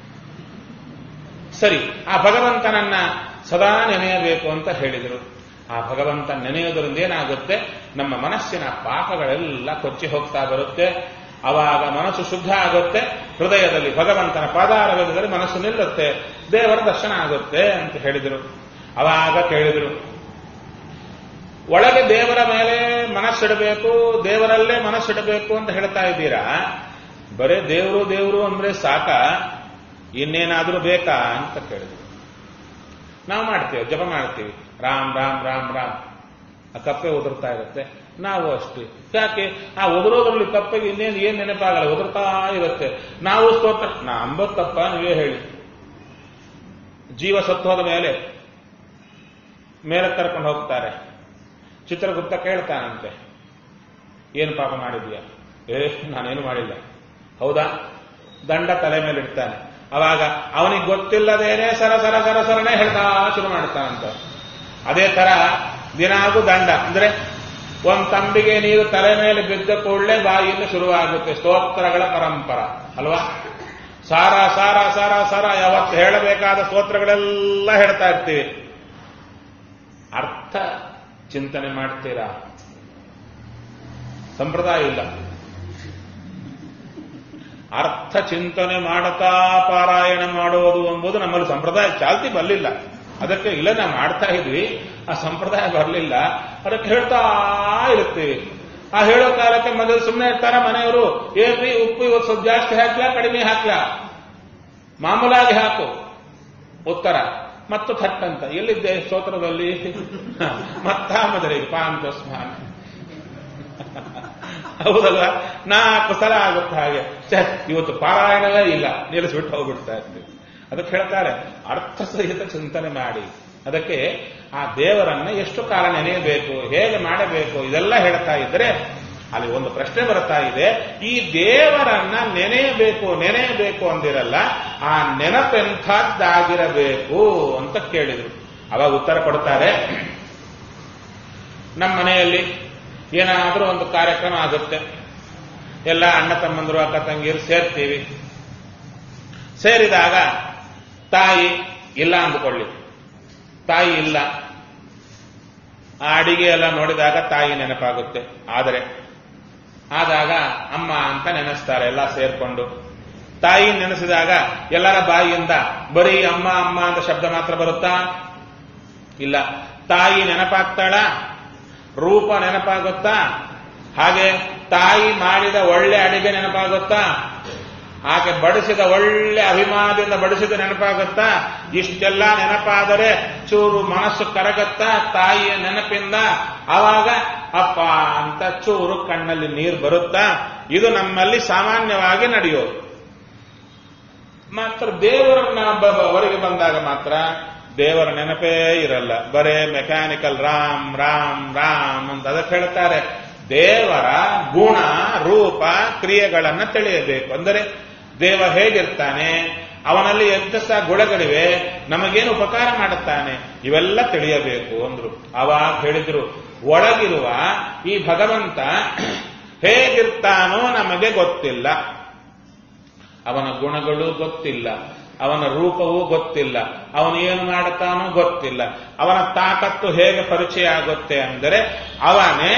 ಸರಿ ಆ ಭಗವಂತನನ್ನ ಸದಾ ನೆನೆಯಬೇಕು ಅಂತ ಹೇಳಿದರು ಆ ಭಗವಂತ ನೆನೆಯೋದ್ರಿಂದ ಏನಾಗುತ್ತೆ ನಮ್ಮ ಮನಸ್ಸಿನ ಪಾಪಗಳೆಲ್ಲ ಕೊಚ್ಚಿ ಹೋಗ್ತಾ ಬರುತ್ತೆ ಅವಾಗ ಮನಸ್ಸು ಶುದ್ಧ ಆಗುತ್ತೆ ಹೃದಯದಲ್ಲಿ ಭಗವಂತನ ಪಾದಾರವಿಲ್ಲದಲ್ಲಿ ಮನಸ್ಸು ನಿಲ್ಲುತ್ತೆ ದೇವರ ದರ್ಶನ ಆಗುತ್ತೆ ಅಂತ ಹೇಳಿದರು ಅವಾಗ ಕೇಳಿದರು ಒಳಗೆ ದೇವರ ಮೇಲೆ ಮನಸ್ಸಿಡಬೇಕು ದೇವರಲ್ಲೇ ಮನಸ್ಸಿಡಬೇಕು ಅಂತ ಹೇಳ್ತಾ ಇದ್ದೀರಾ ಬರೇ ದೇವರು ದೇವರು ಅಂದ್ರೆ ಸಾಕ ಇನ್ನೇನಾದ್ರೂ ಬೇಕಾ ಅಂತ ಕೇಳಿದ್ರು ನಾವು ಮಾಡ್ತೇವೆ ಜಪ ಮಾಡ್ತೀವಿ ರಾಮ್ ರಾಮ್ ರಾಮ್ ರಾಮ್ ಆ ಕಪ್ಪೆ ಉದುರ್ತಾ ಇರುತ್ತೆ ನಾವು ಅಷ್ಟೇ ಯಾಕೆ ಆ ಉದುರೋದ್ರಲ್ಲಿ ಕಪ್ಪೆಗೆ ಇನ್ನೇನು ಏನ್ ನೆನಪಾಗಲ್ಲ ಉದುರ್ತಾ ಇರುತ್ತೆ ನಾವು ಸ್ತೋತ್ರ ನಂಬತ್ತಪ್ಪ ನೀವೇ ಹೇಳಿ ಜೀವ ಸತ್ತೋದ ಮೇಲೆ ಮೇಲೆ ಕರ್ಕೊಂಡು ಹೋಗ್ತಾರೆ ಚಿತ್ರಗುಪ್ತ ಕೇಳ್ತಾನಂತೆ ಏನು ಪಾಪ ಮಾಡಿದ್ಯಾ ಏ ನಾನೇನು ಮಾಡಿಲ್ಲ ಹೌದಾ ದಂಡ ತಲೆ ಮೇಲೆ ಇಡ್ತಾನೆ ಅವಾಗ ಅವನಿಗೆ ಗೊತ್ತಿಲ್ಲದೇನೆ ಸರ ಸರ ಸರ ಸರನೆ ಹೇಳ್ತಾ ಶುರು ಮಾಡ್ತಾನಂತ ಅದೇ ತರ ದಿನಾಗೂ ದಂಡ ಅಂದ್ರೆ ಒಂದ್ ತಂಬಿಗೆ ನೀರು ತಲೆ ಮೇಲೆ ಬಿದ್ದ ಕೂಡಲೇ ಬಾಯಿಯಿಂದ ಶುರುವಾಗುತ್ತೆ ಸ್ತೋತ್ರಗಳ ಪರಂಪರ ಅಲ್ವಾ ಸಾರ ಸಾರ ಸಾರ ಸಾರ ಯಾವತ್ತು ಹೇಳಬೇಕಾದ ಸ್ತೋತ್ರಗಳೆಲ್ಲ ಹೇಳ್ತಾ ಇರ್ತೀವಿ ಅರ್ಥ ಚಿಂತನೆ ಮಾಡ್ತೀರಾ ಸಂಪ್ರದಾಯ ಇಲ್ಲ ಅರ್ಥ ಚಿಂತನೆ ಮಾಡುತ್ತಾ ಪಾರಾಯಣ ಮಾಡುವುದು ಎಂಬುದು ನಮ್ಮಲ್ಲಿ ಸಂಪ್ರದಾಯ ಚಾಲ್ತಿ ಬರಲಿಲ್ಲ ಅದಕ್ಕೆ ಇಲ್ಲ ನಾವು ಮಾಡ್ತಾ ಇದ್ವಿ ಆ ಸಂಪ್ರದಾಯ ಬರಲಿಲ್ಲ ಅದಕ್ಕೆ ಹೇಳ್ತಾ ಇರ್ತೀವಿ ಆ ಹೇಳೋ ಕಾಲಕ್ಕೆ ಮೊದಲು ಸುಮ್ಮನೆ ಇರ್ತಾರ ಮನೆಯವರು ಏನ್ರಿ ಉಪ್ಪು ಇವತ್ತು ಸ್ವಲ್ಪ ಜಾಸ್ತಿ ಹಾಕ್ಲಾ ಕಡಿಮೆ ಹಾಕ್ಲಾ ಮಾಮೂಲಾಗಿ ಹಾಕು ಉತ್ತರ ಮತ್ತು ಥಟ್ಟಂತ ಎಲ್ಲಿದ್ದೆ ಸ್ತೋತ್ರದಲ್ಲಿ ಮತ್ತ ಮದರಿಗೆ ಪಾಂತ ಸ್ಮಾನ ಹೌದಲ್ವಾ ನಾಲ್ಕು ಸಲ ಆಗುತ್ತೆ ಹಾಗೆ ಛೆ, ಇವತ್ತು ಪಾರಾಯಣವೇ ಇಲ್ಲ ನಿಲ್ಲಿಸ್ಬಿಟ್ಟು ಹೋಗ್ಬಿಡ್ತಾ ಇರ್ತೀವಿ ಅದಕ್ಕೆ ಹೇಳ್ತಾರೆ ಅರ್ಥ ಸಹಿತ ಚಿಂತನೆ ಮಾಡಿ ಅದಕ್ಕೆ ಆ ದೇವರನ್ನ ಎಷ್ಟು ಕಾಲ ನೆನೆಯಬೇಕು ಹೇಗೆ ಮಾಡಬೇಕು ಇದೆಲ್ಲ ಹೇಳ್ತಾ ಇದ್ರೆ ಅಲ್ಲಿ ಒಂದು ಪ್ರಶ್ನೆ ಬರ್ತಾ ಇದೆ ಈ ದೇವರನ್ನ ನೆನೆಯಬೇಕು ನೆನೆಯಬೇಕು ಅಂದಿರಲ್ಲ ಆ ನೆನಪೆಂಥದ್ದಾಗಿರಬೇಕು ಅಂತ ಕೇಳಿದ್ರು ಅವಾಗ ಉತ್ತರ ಕೊಡ್ತಾರೆ ನಮ್ಮ ಮನೆಯಲ್ಲಿ ಏನಾದರೂ ಒಂದು ಕಾರ್ಯಕ್ರಮ ಆಗುತ್ತೆ ಎಲ್ಲ ಅಣ್ಣ ತಮ್ಮಂದರು ಅಕ್ಕ ತಂಗಿಯರು ಸೇರ್ತೀವಿ ಸೇರಿದಾಗ ತಾಯಿ ಇಲ್ಲ ಅಂದುಕೊಳ್ಳಿ ತಾಯಿ ಇಲ್ಲ ಆ ಅಡಿಗೆ ಎಲ್ಲ ನೋಡಿದಾಗ ತಾಯಿ ನೆನಪಾಗುತ್ತೆ ಆದರೆ ಆದಾಗ ಅಮ್ಮ ಅಂತ ನೆನೆಸ್ತಾರೆ ಎಲ್ಲ ಸೇರ್ಕೊಂಡು ತಾಯಿ ನೆನೆಸಿದಾಗ ಎಲ್ಲರ ಬಾಯಿಯಿಂದ ಬರೀ ಅಮ್ಮ ಅಮ್ಮ ಅಂತ ಶಬ್ದ ಮಾತ್ರ ಬರುತ್ತಾ ಇಲ್ಲ ತಾಯಿ ನೆನಪಾಗ್ತಾಳ ರೂಪ ನೆನಪಾಗುತ್ತಾ ಹಾಗೆ ತಾಯಿ ಮಾಡಿದ ಒಳ್ಳೆ ಅಡಿಗೆ ನೆನಪಾಗುತ್ತಾ ಆಕೆ ಬಡಿಸಿದ ಒಳ್ಳೆ ಅಭಿಮಾನದಿಂದ ಬಡಿಸಿದ ನೆನಪಾಗುತ್ತಾ ಇಷ್ಟೆಲ್ಲ ನೆನಪಾದರೆ ಚೂರು ಮನಸ್ಸು ಕರಗತ್ತಾ ತಾಯಿಯ ನೆನಪಿಂದ ಆವಾಗ ಅಪ್ಪ ಅಂತ ಚೂರು ಕಣ್ಣಲ್ಲಿ ನೀರು ಬರುತ್ತಾ ಇದು ನಮ್ಮಲ್ಲಿ ಸಾಮಾನ್ಯವಾಗಿ ನಡೆಯೋದು ಮಾತ್ರ ದೇವರನ್ನ ಬ- ಬ- ಹೊರಗೆ ಬಂದಾಗ ಮಾತ್ರ ದೇವರ ನೆನಪೇ ಇರಲ್ಲ ಬರೇ ಮೆಕ್ಯಾನಿಕಲ್ ರಾಮ್ ರಾಮ್ ರಾಮ್ ಅಂತ ಅದಕ್ಕೆ ಹೇಳ್ತಾರೆ ದೇವರ ಗುಣ ರೂಪ ಕ್ರಿಯೆಗಳನ್ನ ತಿಳಿಯಬೇಕು ಅಂದರೆ ದೇವ ಹೇಗಿರ್ತಾನೆ ಅವನಲ್ಲಿ ಎಂತ ಗುಣಗಳಿವೆ ನಮಗೇನು ಉಪಕಾರ ಮಾಡುತ್ತಾನೆ ಇವೆಲ್ಲ ತಿಳಿಯಬೇಕು ಅಂದ್ರು ಅವಾಗ ಹೇಳಿದ್ರು ಒಳಗಿರುವ ಈ ಭಗವಂತ ಹೇಗಿರ್ತಾನೋ ನಮಗೆ ಗೊತ್ತಿಲ್ಲ ಅವನ ಗುಣಗಳು ಗೊತ್ತಿಲ್ಲ ಅವನ ರೂಪವೂ ಗೊತ್ತಿಲ್ಲ ಅವನು ಏನು ಮಾಡುತ್ತಾನೋ ಗೊತ್ತಿಲ್ಲ ಅವನ ತಾಕತ್ತು ಹೇಗೆ ಪರಿಚಯ ಆಗುತ್ತೆ ಅಂದರೆ ಅವನೇ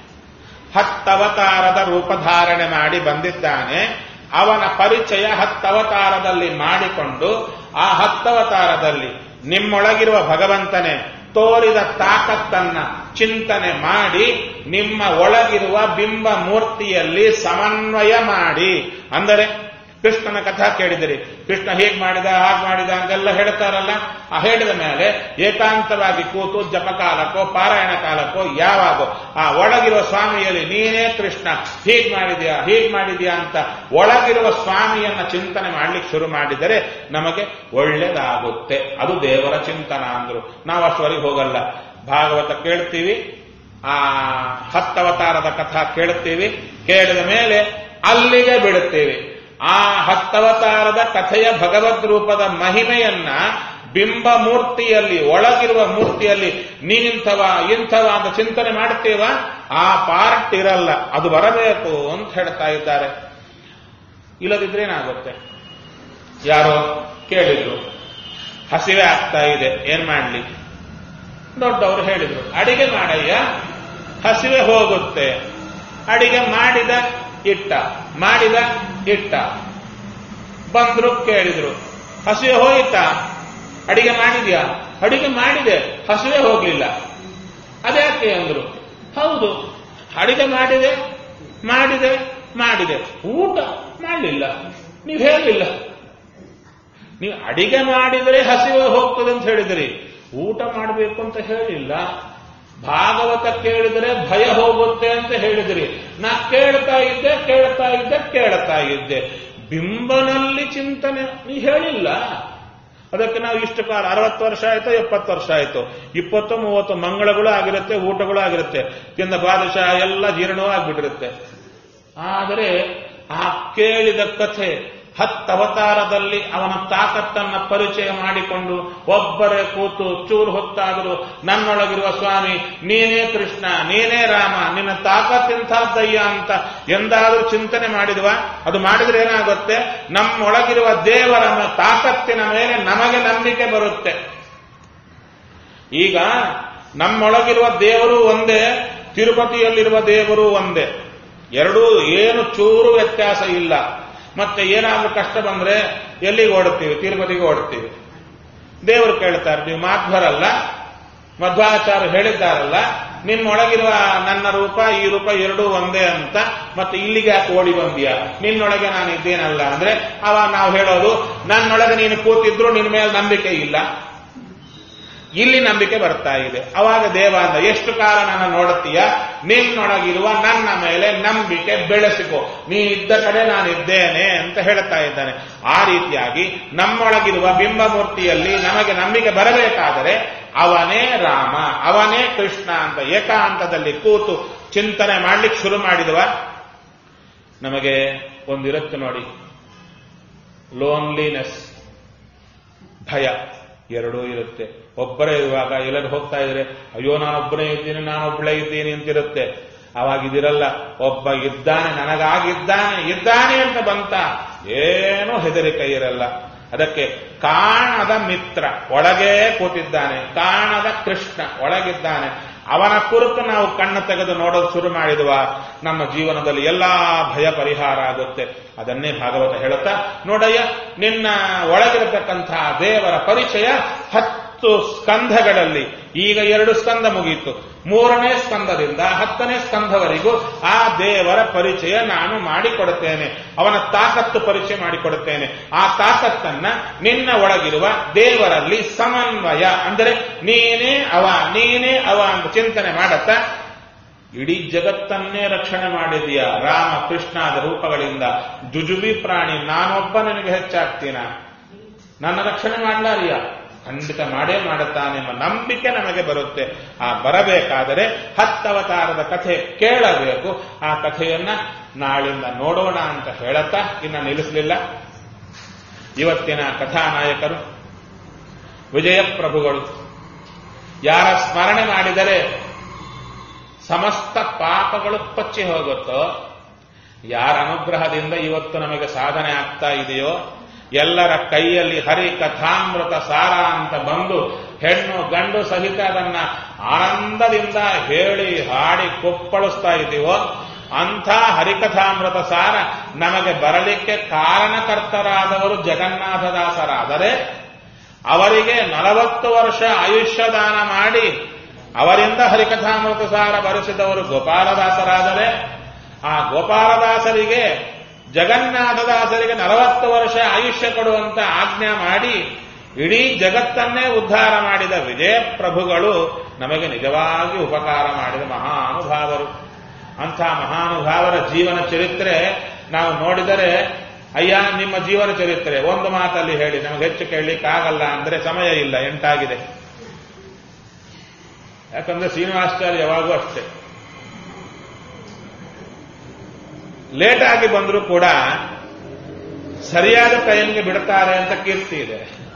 ಹತ್ತವತಾರದ ರೂಪಧಾರಣೆ ಮಾಡಿ ಬಂದಿದ್ದಾನೆ ಅವನ ಪರಿಚಯ ಹತ್ತವತಾರದಲ್ಲಿ ಮಾಡಿಕೊಂಡು ಆ ಹತ್ತವತಾರದಲ್ಲಿ ನಿಮ್ಮೊಳಗಿರುವ ಭಗವಂತನೇ ತೋರಿದ ತಾಕತ್ತನ್ನ ಚಿಂತನೆ ಮಾಡಿ ನಿಮ್ಮ ಒಳಗಿರುವ ಬಿಂಬ ಮೂರ್ತಿಯಲ್ಲಿ ಸಮನ್ವಯ ಮಾಡಿ ಅಂದರೆ ಕೃಷ್ಣನ ಕಥಾ ಕೇಳಿದಿರಿ ಕೃಷ್ಣ ಹೇಗ್ ಮಾಡಿದ ಹಾಗೆ ಮಾಡಿದ ಅಂತೆಲ್ಲ ಹೇಳ್ತಾರಲ್ಲ ಆ ಹೇಳಿದ ಮೇಲೆ ಏಕಾಂತವಾಗಿ ಕೂತು ಜಪಕಾಲಕ್ಕೋ ಪಾರಾಯಣ ಕಾಲಕ್ಕೋ ಯಾವಾಗೋ ಆ ಒಳಗಿರುವ ಸ್ವಾಮಿಯಲ್ಲಿ ನೀನೇ ಕೃಷ್ಣ ಹೀಗ್ ಮಾಡಿದ್ಯಾ ಹೀಗ್ ಮಾಡಿದ್ಯಾ ಅಂತ ಒಳಗಿರುವ ಸ್ವಾಮಿಯನ್ನ ಚಿಂತನೆ ಮಾಡ್ಲಿಕ್ಕೆ ಶುರು ಮಾಡಿದರೆ ನಮಗೆ ಒಳ್ಳೇದಾಗುತ್ತೆ ಅದು ದೇವರ ಚಿಂತನ ಅಂದ್ರು ನಾವು ಅಷ್ಟವರೆಗೆ ಹೋಗಲ್ಲ ಭಾಗವತ ಕೇಳ್ತೀವಿ ಆ ಹತ್ತವತಾರದ ಕಥಾ ಕೇಳ್ತೀವಿ ಕೇಳಿದ ಮೇಲೆ ಅಲ್ಲಿಗೆ ಬಿಡುತ್ತೇವೆ ಆ ಹತ್ತವತಾರದ ಕಥೆಯ ಭಗವದ್ ರೂಪದ ಮಹಿಮೆಯನ್ನ ಬಿಂಬ ಮೂರ್ತಿಯಲ್ಲಿ ಒಳಗಿರುವ ಮೂರ್ತಿಯಲ್ಲಿ ನೀನಿಂಥವ ಇಂಥವ ಅಂತ ಚಿಂತನೆ ಮಾಡ್ತೇವ ಆ ಪಾರ್ಟ್ ಇರಲ್ಲ ಅದು ಬರಬೇಕು ಅಂತ ಹೇಳ್ತಾ ಇದ್ದಾರೆ ಇಲ್ಲದಿದ್ರೆ ಏನಾಗುತ್ತೆ ಯಾರೋ ಕೇಳಿದ್ರು ಹಸಿವೆ ಆಗ್ತಾ ಇದೆ ಏನ್ ಮಾಡ್ಲಿ ದೊಡ್ಡವರು ಹೇಳಿದ್ರು ಅಡಿಗೆ ಮಾಡಯ್ಯ ಹಸಿವೆ ಹೋಗುತ್ತೆ ಅಡಿಗೆ ಮಾಡಿದ ಇಟ್ಟ ಮಾಡಿದ ಇಟ್ಟ ಬಂದ್ರು ಕೇಳಿದ್ರು ಹಸಿವೆ ಹೋಯಿತಾ ಅಡಿಗೆ ಮಾಡಿದ್ಯಾ ಅಡಿಗೆ ಮಾಡಿದೆ ಹಸಿವೆ ಹೋಗ್ಲಿಲ್ಲ ಅದ್ಯಾಕೆ ಅಂದ್ರು ಹೌದು ಅಡಿಗೆ ಮಾಡಿದೆ ಮಾಡಿದೆ ಮಾಡಿದೆ ಊಟ ಮಾಡಲಿಲ್ಲ ನೀವು ಹೇಳಿಲ್ಲ ನೀವು ಅಡಿಗೆ ಮಾಡಿದರೆ ಹಸಿವೆ ಹೋಗ್ತದೆ ಅಂತ ಹೇಳಿದ್ರಿ ಊಟ ಮಾಡಬೇಕು ಅಂತ ಹೇಳಿಲ್ಲ ಭಾಗವತ ಕೇಳಿದರೆ ಭಯ ಹೋಗುತ್ತೆ ಅಂತ ಹೇಳಿದ್ರಿ ನಾ ಕೇಳ್ತಾ ಇದ್ದೆ ಕೇಳ್ತಾ ಇದ್ದೆ ಕೇಳ್ತಾ ಇದ್ದೆ ಬಿಂಬನಲ್ಲಿ ಚಿಂತನೆ ನೀ ಹೇಳಿಲ್ಲ ಅದಕ್ಕೆ ನಾವು ಇಷ್ಟು ಕಾಲ ಅರವತ್ತು ವರ್ಷ ಆಯ್ತು ಎಪ್ಪತ್ತು ವರ್ಷ ಆಯ್ತು ಇಪ್ಪತ್ತು ಮೂವತ್ತು ಮಂಗಳಗಳು ಆಗಿರುತ್ತೆ ಊಟಗಳು ಆಗಿರುತ್ತೆ ತಿಂದ ಬಾದಶಾಹ ಎಲ್ಲ ಜೀರ್ಣವೂ ಆಗ್ಬಿಟ್ಟಿರುತ್ತೆ ಆದರೆ ಆ ಕೇಳಿದ ಕಥೆ ಹತ್ತವತಾರದಲ್ಲಿ ಅವನ ತಾಕತ್ತನ್ನ ಪರಿಚಯ ಮಾಡಿಕೊಂಡು ಒಬ್ಬರೇ ಕೂತು ಚೂರು ಹೊತ್ತಾದರೂ ನನ್ನೊಳಗಿರುವ ಸ್ವಾಮಿ ನೀನೇ ಕೃಷ್ಣ ನೀನೇ ರಾಮ ನಿನ್ನ ತಾಕತ್ತಿಂಥದ್ದಯ್ಯ ಅಂತ ಎಂದಾದರೂ ಚಿಂತನೆ ಮಾಡಿದ್ವ ಅದು ಮಾಡಿದ್ರೆ ಏನಾಗುತ್ತೆ ನಮ್ಮೊಳಗಿರುವ ದೇವರ ತಾಕತ್ತಿನ ಮೇಲೆ ನಮಗೆ ನಂಬಿಕೆ ಬರುತ್ತೆ ಈಗ ನಮ್ಮೊಳಗಿರುವ ದೇವರು ಒಂದೇ ತಿರುಪತಿಯಲ್ಲಿರುವ ದೇವರು ಒಂದೇ ಎರಡೂ ಏನು ಚೂರು ವ್ಯತ್ಯಾಸ ಇಲ್ಲ ಮತ್ತೆ ಏನಾದ್ರೂ ಕಷ್ಟ ಬಂದ್ರೆ ಎಲ್ಲಿಗೆ ಓಡುತ್ತೀವಿ ತಿರುಪತಿಗೆ ಓಡುತ್ತೀವಿ ದೇವರು ಕೇಳ್ತಾರೆ ನೀವು ಮಾಧ್ವರಲ್ಲ ಮಧ್ವಾಚಾರ್ಯ ಹೇಳಿದ್ದಾರಲ್ಲ ನಿನ್ನೊಳಗಿರುವ ನನ್ನ ರೂಪ ಈ ರೂಪ ಎರಡೂ ಒಂದೇ ಅಂತ ಮತ್ತೆ ಇಲ್ಲಿಗೆ ಯಾಕೆ ಓಡಿ ಬಂದಿಯಾ ನಿನ್ನೊಳಗೆ ನಾನು ಇದ್ದೇನಲ್ಲ ಅಂದ್ರೆ ಅವಾಗ ನಾವು ಹೇಳೋದು ನನ್ನೊಳಗೆ ನೀನು ಕೂತಿದ್ರು ನಿನ್ನ ಮೇಲೆ ನಂಬಿಕೆ ಇಲ್ಲ ಇಲ್ಲಿ ನಂಬಿಕೆ ಬರ್ತಾ ಇದೆ ಅವಾಗ ದೇವ ಅಂದ ಎಷ್ಟು ಕಾಲ ನನ್ನ ನೋಡುತ್ತೀಯ ನಿನ್ನೊಳಗಿರುವ ನನ್ನ ಮೇಲೆ ನಂಬಿಕೆ ಬೆಳೆಸಿಕೊ ನೀ ಇದ್ದ ಕಡೆ ನಾನಿದ್ದೇನೆ ಅಂತ ಹೇಳ್ತಾ ಇದ್ದಾನೆ ಆ ರೀತಿಯಾಗಿ ನಮ್ಮೊಳಗಿರುವ ಬಿಂಬಮೂರ್ತಿಯಲ್ಲಿ ನಮಗೆ ನಂಬಿಕೆ ಬರಬೇಕಾದರೆ ಅವನೇ ರಾಮ ಅವನೇ ಕೃಷ್ಣ ಅಂತ ಏಕಾಂತದಲ್ಲಿ ಕೂತು ಚಿಂತನೆ ಮಾಡ್ಲಿಕ್ಕೆ ಶುರು ಮಾಡಿದವ ನಮಗೆ ಒಂದಿರುತ್ತೆ ನೋಡಿ ಲೋನ್ಲಿನೆಸ್ ಭಯ ಎರಡೂ ಇರುತ್ತೆ ಒಬ್ಬರೇ ಇರುವಾಗ ಎಲ್ಲರೂ ಹೋಗ್ತಾ ಇದ್ರೆ ಅಯ್ಯೋ ನಾನೊಬ್ಬನೇ ಇದ್ದೀನಿ ನಾನೊಬ್ಬಳೇ ಇದ್ದೀನಿ ಅಂತಿರುತ್ತೆ ಅವಾಗ ಇದಿರಲ್ಲ ಒಬ್ಬ ಇದ್ದಾನೆ ನನಗಾಗಿದ್ದಾನೆ ಇದ್ದಾನೆ ಅಂತ ಬಂತ ಏನೂ ಹೆದರಿಕೆ ಇರಲ್ಲ ಅದಕ್ಕೆ ಕಾಣದ ಮಿತ್ರ ಒಳಗೇ ಕೂತಿದ್ದಾನೆ ಕಾಣದ ಕೃಷ್ಣ ಒಳಗಿದ್ದಾನೆ ಅವನ ಕುರಿತು ನಾವು ಕಣ್ಣು ತೆಗೆದು ನೋಡೋದು ಶುರು ಮಾಡಿದುವ ನಮ್ಮ ಜೀವನದಲ್ಲಿ ಎಲ್ಲಾ ಭಯ ಪರಿಹಾರ ಆಗುತ್ತೆ ಅದನ್ನೇ ಭಾಗವತ ಹೇಳುತ್ತಾ ನೋಡಯ್ಯ ನಿನ್ನ ಒಳಗಿರತಕ್ಕಂತಹ ದೇವರ ಪರಿಚಯ ಹತ್ತು ಸ್ಕಂಧಗಳಲ್ಲಿ ಈಗ ಎರಡು ಸ್ಕಂದ ಮುಗಿಯಿತು ಮೂರನೇ ಸ್ಕಂದದಿಂದ ಹತ್ತನೇ ಸ್ಕಂದವರೆಗೂ ಆ ದೇವರ ಪರಿಚಯ ನಾನು ಮಾಡಿಕೊಡುತ್ತೇನೆ ಅವನ ತಾಕತ್ತು ಪರಿಚಯ ಮಾಡಿಕೊಡುತ್ತೇನೆ ಆ ತಾಕತ್ತನ್ನ ನಿನ್ನ ಒಳಗಿರುವ ದೇವರಲ್ಲಿ ಸಮನ್ವಯ ಅಂದರೆ ನೀನೇ ಅವ ನೀನೇ ಅವ ಅಂತ ಚಿಂತನೆ ಮಾಡತ್ತ ಇಡೀ ಜಗತ್ತನ್ನೇ ರಕ್ಷಣೆ ಮಾಡಿದೀಯ ರಾಮ ಕೃಷ್ಣಾದ ರೂಪಗಳಿಂದ ಜುಜುಬಿ ಪ್ರಾಣಿ ನಾನೊಬ್ಬ ನಿನಗೆ ಹೆಚ್ಚಾಗ್ತೀನ ನನ್ನ ರಕ್ಷಣೆ ಮಾಡಲಾರಿಯ ಖಂಡಿತ ಮಾಡೇ ಮಾಡುತ್ತಾನೆ ಎಂಬ ನಂಬಿಕೆ ನಮಗೆ ಬರುತ್ತೆ ಆ ಬರಬೇಕಾದರೆ ಹತ್ತವತಾರದ ಕಥೆ ಕೇಳಬೇಕು ಆ ಕಥೆಯನ್ನ ನಾಳಿಂದ ನೋಡೋಣ ಅಂತ ಹೇಳತ್ತಾ ಇನ್ನ ನಿಲ್ಲಿಸಲಿಲ್ಲ ಇವತ್ತಿನ ಕಥಾನಾಯಕರು ವಿಜಯಪ್ರಭುಗಳು ಯಾರ ಸ್ಮರಣೆ ಮಾಡಿದರೆ ಸಮಸ್ತ ಪಾಪಗಳು ಪಚ್ಚಿ ಹೋಗುತ್ತೋ ಯಾರ ಅನುಗ್ರಹದಿಂದ ಇವತ್ತು ನಮಗೆ ಸಾಧನೆ ಆಗ್ತಾ ಇದೆಯೋ ಎಲ್ಲರ ಕೈಯಲ್ಲಿ ಹರಿ ಕಥಾಮೃತ ಸಾರ ಅಂತ ಬಂದು ಹೆಣ್ಣು ಗಂಡು ಸಹಿತ ಅದನ್ನ ಆನಂದದಿಂದ ಹೇಳಿ ಹಾಡಿ ಕೊಪ್ಪಳಿಸ್ತಾ ಇದ್ದೀವೋ ಅಂಥ ಹರಿಕಥಾಮೃತ ಸಾರ ನಮಗೆ ಬರಲಿಕ್ಕೆ ಕಾರಣಕರ್ತರಾದವರು ಜಗನ್ನಾಥದಾಸರಾದರೆ ಅವರಿಗೆ ನಲವತ್ತು ವರ್ಷ ಆಯುಷ್ಯ ದಾನ ಮಾಡಿ ಅವರಿಂದ ಹರಿಕಥಾಮೃತ ಸಾರ ಬರೆಸಿದವರು ಗೋಪಾಲದಾಸರಾದರೆ ಆ ಗೋಪಾಲದಾಸರಿಗೆ ಜಗನ್ನಾಥದಾಸರಿಗೆ ನಲವತ್ತು ವರ್ಷ ಆಯುಷ್ಯ ಕೊಡುವಂತ ಆಜ್ಞಾ ಮಾಡಿ ಇಡೀ ಜಗತ್ತನ್ನೇ ಉದ್ಧಾರ ಮಾಡಿದ ವಿಜಯ ಪ್ರಭುಗಳು ನಮಗೆ ನಿಜವಾಗಿ ಉಪಕಾರ ಮಾಡಿದ ಮಹಾನುಭಾವರು ಅಂಥ ಮಹಾನುಭಾವರ ಜೀವನ ಚರಿತ್ರೆ ನಾವು ನೋಡಿದರೆ ಅಯ್ಯ ನಿಮ್ಮ ಜೀವನ ಚರಿತ್ರೆ ಒಂದು ಮಾತಲ್ಲಿ ಹೇಳಿ ನಮಗೆ ಹೆಚ್ಚು ಕೇಳಲಿಕ್ಕಾಗಲ್ಲ ಅಂದ್ರೆ ಸಮಯ ಇಲ್ಲ ಎಂಟಾಗಿದೆ ಯಾಕಂದ್ರೆ ಶ್ರೀನಿವಾಸಾಚಾರ್ಯ ಯಾವಾಗೂ ಅಷ್ಟೇ ಲೇಟ್ ಆಗಿ ಬಂದರೂ ಕೂಡ ಸರಿಯಾದ ಟೈಮ್ಗೆ ಬಿಡ್ತಾರೆ ಅಂತ ಕೀರ್ತಿ ಇದೆ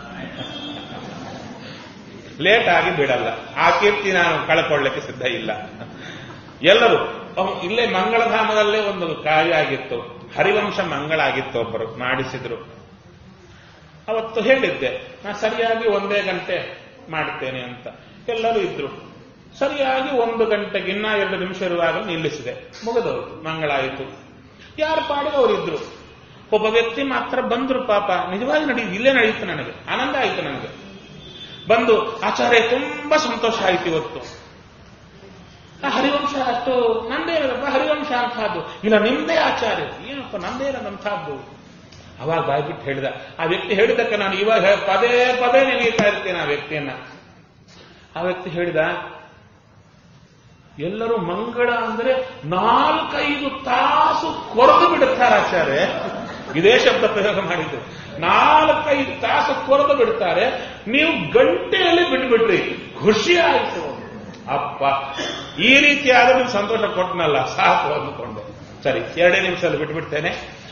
ಲೇಟ್ ಆಗಿ ಬಿಡಲ್ಲ ಆ ಕೀರ್ತಿ ನಾನು ಕಳ್ಕೊಳ್ಳಿಕ್ಕೆ ಸಿದ್ಧ ಇಲ್ಲ ಎಲ್ಲರೂ ಅವ್- ಇಲ್ಲೇ ಮಂಗಳಧಾಮದಲ್ಲೇ ಒಂದು ಕಾರ್ಯ ಆಗಿತ್ತು ಹರಿವಂಶ ಮಂಗಳ ಆಗಿತ್ತು ಒಬ್ಬರು ಮಾಡಿಸಿದ್ರು ಅವತ್ತು ಹೇಳಿದ್ದೆ ನಾ ಸರಿಯಾಗಿ ಒಂದೇ ಗಂಟೆ ಮಾಡ್ತೇನೆ ಅಂತ ಎಲ್ಲರೂ ಇದ್ರು ಸರಿಯಾಗಿ ಒಂದು ಗಂಟೆಗೆ ಇನ್ನ ಎರಡು ನಿಮಿಷ ಇರುವಾಗ ನಿಲ್ಲಿಸಿದೆ ಮುಗಿದವರು ಮಂಗಳ ಆಯಿತು ಯಾರು ಪಾಡಿಗೆ ಅವರಿದ್ರು ಒಬ್ಬ ವ್ಯಕ್ತಿ ಮಾತ್ರ ಬಂದ್ರು ಪಾಪ ನಿಜವಾಗಿ ನಡಿ ಇಲ್ಲೇ ನಡೆಯಿತು ನನಗೆ ಆನಂದ ಆಯಿತು ನನಗೆ ಬಂದು ಆಚಾರ್ಯ ತುಂಬಾ ಸಂತೋಷ ಆಯ್ತು ಇವತ್ತು ಆ ಹರಿವಂಶ ಅಷ್ಟು ನಂದೇ ಇರೋದಪ್ಪ ಹರಿವಂಶ ಅಂತಹದ್ದು ಇಲ್ಲ ನಿಮ್ದೇ ಆಚಾರ್ಯ ಏನಪ್ಪ ನಂದೇ ಇರೋದಂತಹದ್ದು ಅವಾಗ ಬಾಯ್ಬಿಟ್ಟು ಹೇಳಿದ ಆ ವ್ಯಕ್ತಿ ಹೇಳಿದ್ದಕ್ಕೆ ನಾನು ಇವಾಗ ಹೇ- ಪದೇ ಪದೇ ನೆನೆಯುತ್ತಾ ಇರ್ತೇನೆ ಆ ವ್ಯಕ್ತಿಯನ್ನ ಆ ವ್ಯಕ್ತಿ ಹೇಳಿದ ಎಲ್ಲರೂ ಮಂಗಳ ಅಂದ್ರೆ ನಾಲ್ಕೈದು ತಾಸು ಕೊರೆದು ಬಿಡುತ್ತಾರೆ ಆಚಾರ್ಯ ಇದೇ ಶಬ್ದ ಪ್ರಯೋಗ ಮಾಡಿದ್ದು ನಾಲ್ಕೈದು ತಾಸು ಕೊರೆದು ಬಿಡ್ತಾರೆ ನೀವು ಗಂಟೆಯಲ್ಲಿ ಬಿಟ್ಬಿಟ್ರಿ ಖುಷಿ ಆಯಿತು ಅಪ್ಪ ಈ ರೀತಿಯಾದ ನೀವು ಸಂತೋಷ ಕೊಟ್ಟನಲ್ಲ ಸಾಕು ಅಂದುಕೊಂಡೆ ಸರಿ ಎರಡೇ ನಿಮಿಷದಲ್ಲಿ ಬಿಟ್ಬಿಡ್ತೇನೆ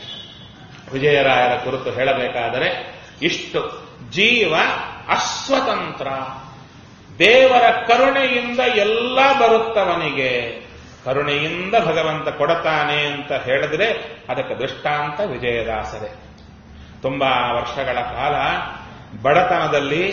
ವಿಜಯರಾಯರ ಕುರಿತು ಹೇಳಬೇಕಾದರೆ ಇಷ್ಟು ಜೀವ ಅಸ್ವತಂತ್ರ ದೇವರ ಕರುಣೆಯಿಂದ ಎಲ್ಲ ಬರುತ್ತವನಿಗೆ ಕರುಣೆಯಿಂದ ಭಗವಂತ ಕೊಡತಾನೆ ಅಂತ ಹೇಳಿದ್ರೆ ಅದಕ್ಕೆ ದೃಷ್ಟಾಂತ ವಿಜಯದಾಸರೇ ತುಂಬಾ ವರ್ಷಗಳ ಕಾಲ ಬಡತನದಲ್ಲಿ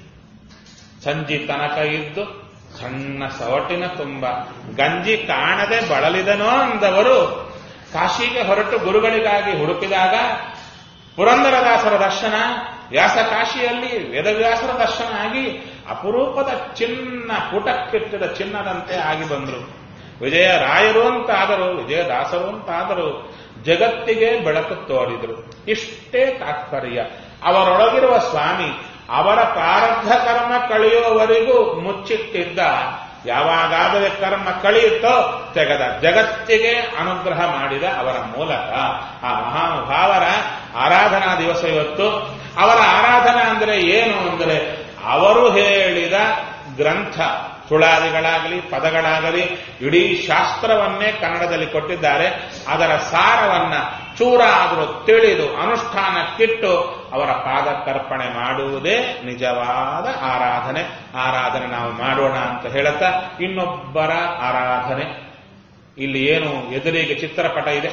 ಸಂಜಿ ತನಕ ಇದ್ದು ಸಣ್ಣ ಸವಟಿನ ತುಂಬ ಗಂಜಿ ಕಾಣದೆ ಬಳಲಿದನೋ ಅಂದವರು ಕಾಶಿಗೆ ಹೊರಟು ಗುರುಗಳಿಗಾಗಿ ಹುಡುಕಿದಾಗ ಪುರಂದರದಾಸರ ದರ್ಶನ ವ್ಯಾಸ ಕಾಶಿಯಲ್ಲಿ ವೇದವ್ಯಾಸರ ದರ್ಶನ ಆಗಿ ಅಪರೂಪದ ಚಿನ್ನ ಪುಟಕ್ಕಿಟ್ಟಿದ ಚಿನ್ನದಂತೆ ಆಗಿ ಬಂದರು ವಿಜಯ ರಾಯರು ಅಂತಾದರು ವಿಜಯದಾಸರು ಅಂತಾದರು ಜಗತ್ತಿಗೆ ಬೆಳಕು ತೋರಿದರು ಇಷ್ಟೇ ತಾತ್ಪರ್ಯ ಅವರೊಳಗಿರುವ ಸ್ವಾಮಿ ಅವರ ಪ್ರಾರಬ್ಧ ಕರ್ಮ ಕಳೆಯುವವರೆಗೂ ಮುಚ್ಚಿಟ್ಟಿದ್ದ ಯಾವಾಗಾದರೆ ಕರ್ಮ ಕಳೆಯುತ್ತೋ ತೆಗೆದ ಜಗತ್ತಿಗೆ ಅನುಗ್ರಹ ಮಾಡಿದ ಅವರ ಮೂಲಕ ಆ ಮಹಾನುಭಾವರ ಆರಾಧನಾ ದಿವಸ ಇವತ್ತು ಅವರ ಆರಾಧನಾ ಅಂದರೆ ಏನು ಅಂದರೆ ಅವರು ಹೇಳಿದ ಗ್ರಂಥ ಸುಳಾದಿಗಳಾಗಲಿ ಪದಗಳಾಗಲಿ ಇಡೀ ಶಾಸ್ತ್ರವನ್ನೇ ಕನ್ನಡದಲ್ಲಿ ಕೊಟ್ಟಿದ್ದಾರೆ ಅದರ ಸಾರವನ್ನ ಚೂರ ಆದರೂ ತಿಳಿದು ಅನುಷ್ಠಾನಕ್ಕಿಟ್ಟು ಅವರ ಪಾದಕ್ಕರ್ಪಣೆ ಮಾಡುವುದೇ ನಿಜವಾದ ಆರಾಧನೆ ಆರಾಧನೆ ನಾವು ಮಾಡೋಣ ಅಂತ ಹೇಳುತ್ತಾ ಇನ್ನೊಬ್ಬರ ಆರಾಧನೆ ಇಲ್ಲಿ ಏನು ಎದುರಿಗೆ ಚಿತ್ರಪಟ ಇದೆ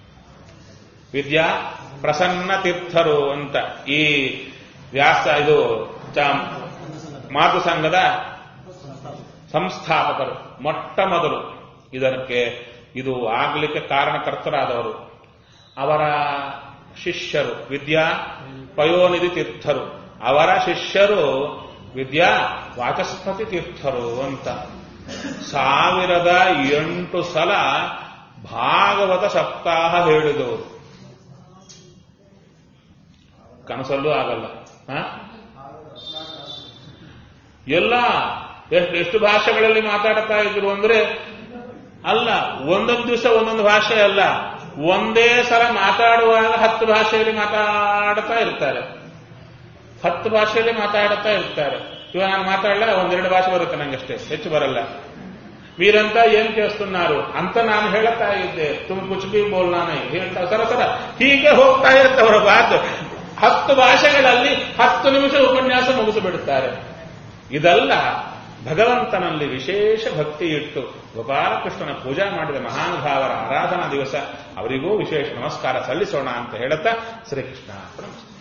ವಿದ್ಯಾ ಪ್ರಸನ್ನ ತೀರ್ಥರು ಅಂತ ಈ ವ್ಯಾಸ ಇದು ಚ- ಮಾತು ಸಂಘದ ಸಂಸ್ಥಾಪಕರು ಮೊಟ್ಟ ಮೊದಲು ಇದಕ್ಕೆ ಇದು ಆಗಲಿಕ್ಕೆ ಕಾರಣಕರ್ತರಾದವರು ಅವರ ಶಿಷ್ಯರು ವಿದ್ಯಾ ಪಯೋನಿಧಿ ತೀರ್ಥರು ಅವರ ಶಿಷ್ಯರು ವಿದ್ಯಾ ವಾಚಸ್ಪತಿ ತೀರ್ಥರು ಅಂತ ಸಾವಿರದ ಎಂಟು ಸಲ ಭಾಗವತ ಸಪ್ತಾಹ ಹೇಳಿದವರು ಕನಸಲ್ಲೂ ಆಗಲ್ಲ ಹ? ಎಲ್ಲ ಎಷ್ಟು ಎಷ್ಟು ಭಾಷೆಗಳಲ್ಲಿ ಮಾತಾಡ್ತಾ ಇದ್ರು ಅಂದ್ರೆ ಅಲ್ಲ ಒಂದೊಂದು ದಿವಸ ಒಂದೊಂದು ಭಾಷೆ ಅಲ್ಲ ಒಂದೇ ಸಲ ಮಾತಾಡುವಾಗ ಹತ್ತು ಭಾಷೆಯಲ್ಲಿ ಮಾತಾಡ್ತಾ ಇರ್ತಾರೆ ಹತ್ತು ಭಾಷೆಯಲ್ಲಿ ಮಾತಾಡ್ತಾ ಇರ್ತಾರೆ ಇವಾಗ ನಾನು ಮಾತಾಡಲ್ಲ ಒಂದೆರಡು ಭಾಷೆ ಬರುತ್ತೆ ನಂಗಷ್ಟೇ ಹೆಚ್ಚು ಬರಲ್ಲ మీరంతా ఏం చేస్తున్నారు ಅಂತ ನಾನು ಹೇಳ್ತಾ ಇದ್ದೆ ತುಮ್ ಕುಚ್ ಬಿ ಬೋಲ್ನಾನೆ ಹೇಳ್ತಾ ಸರ ಸರ ಹೀಗೆ ಹೋಗ್ತಾ ಇರ್ತವರ ಬಾತ್ ಹತ್ತು ಭಾಷೆಗಳಲ್ಲಿ ಹತ್ತು ನಿಮಿಷ ಉಪನ್ಯಾಸ ಮುಗಿಸಿಬಿಡುತ್ತಾರೆ ಇದಲ್ಲ ಭಗವಂತನಲ್ಲಿ ವಿಶೇಷ ಭಕ್ತಿ ಇಟ್ಟು ಗೋಪಾಲಕೃಷ್ಣನ ಪೂಜಾ ಮಾಡಿದ ಮಹಾನುಭಾವರ ಆರಾಧನಾ ದಿವಸ ಅವರಿಗೂ ವಿಶೇಷ ನಮಸ್ಕಾರ ಸಲ್ಲಿಸೋಣ ಅಂತ ಹೇಳುತ್ತಾ ಶ್ರೀಕೃಷ್ಣ ನಮಸ್ತೆ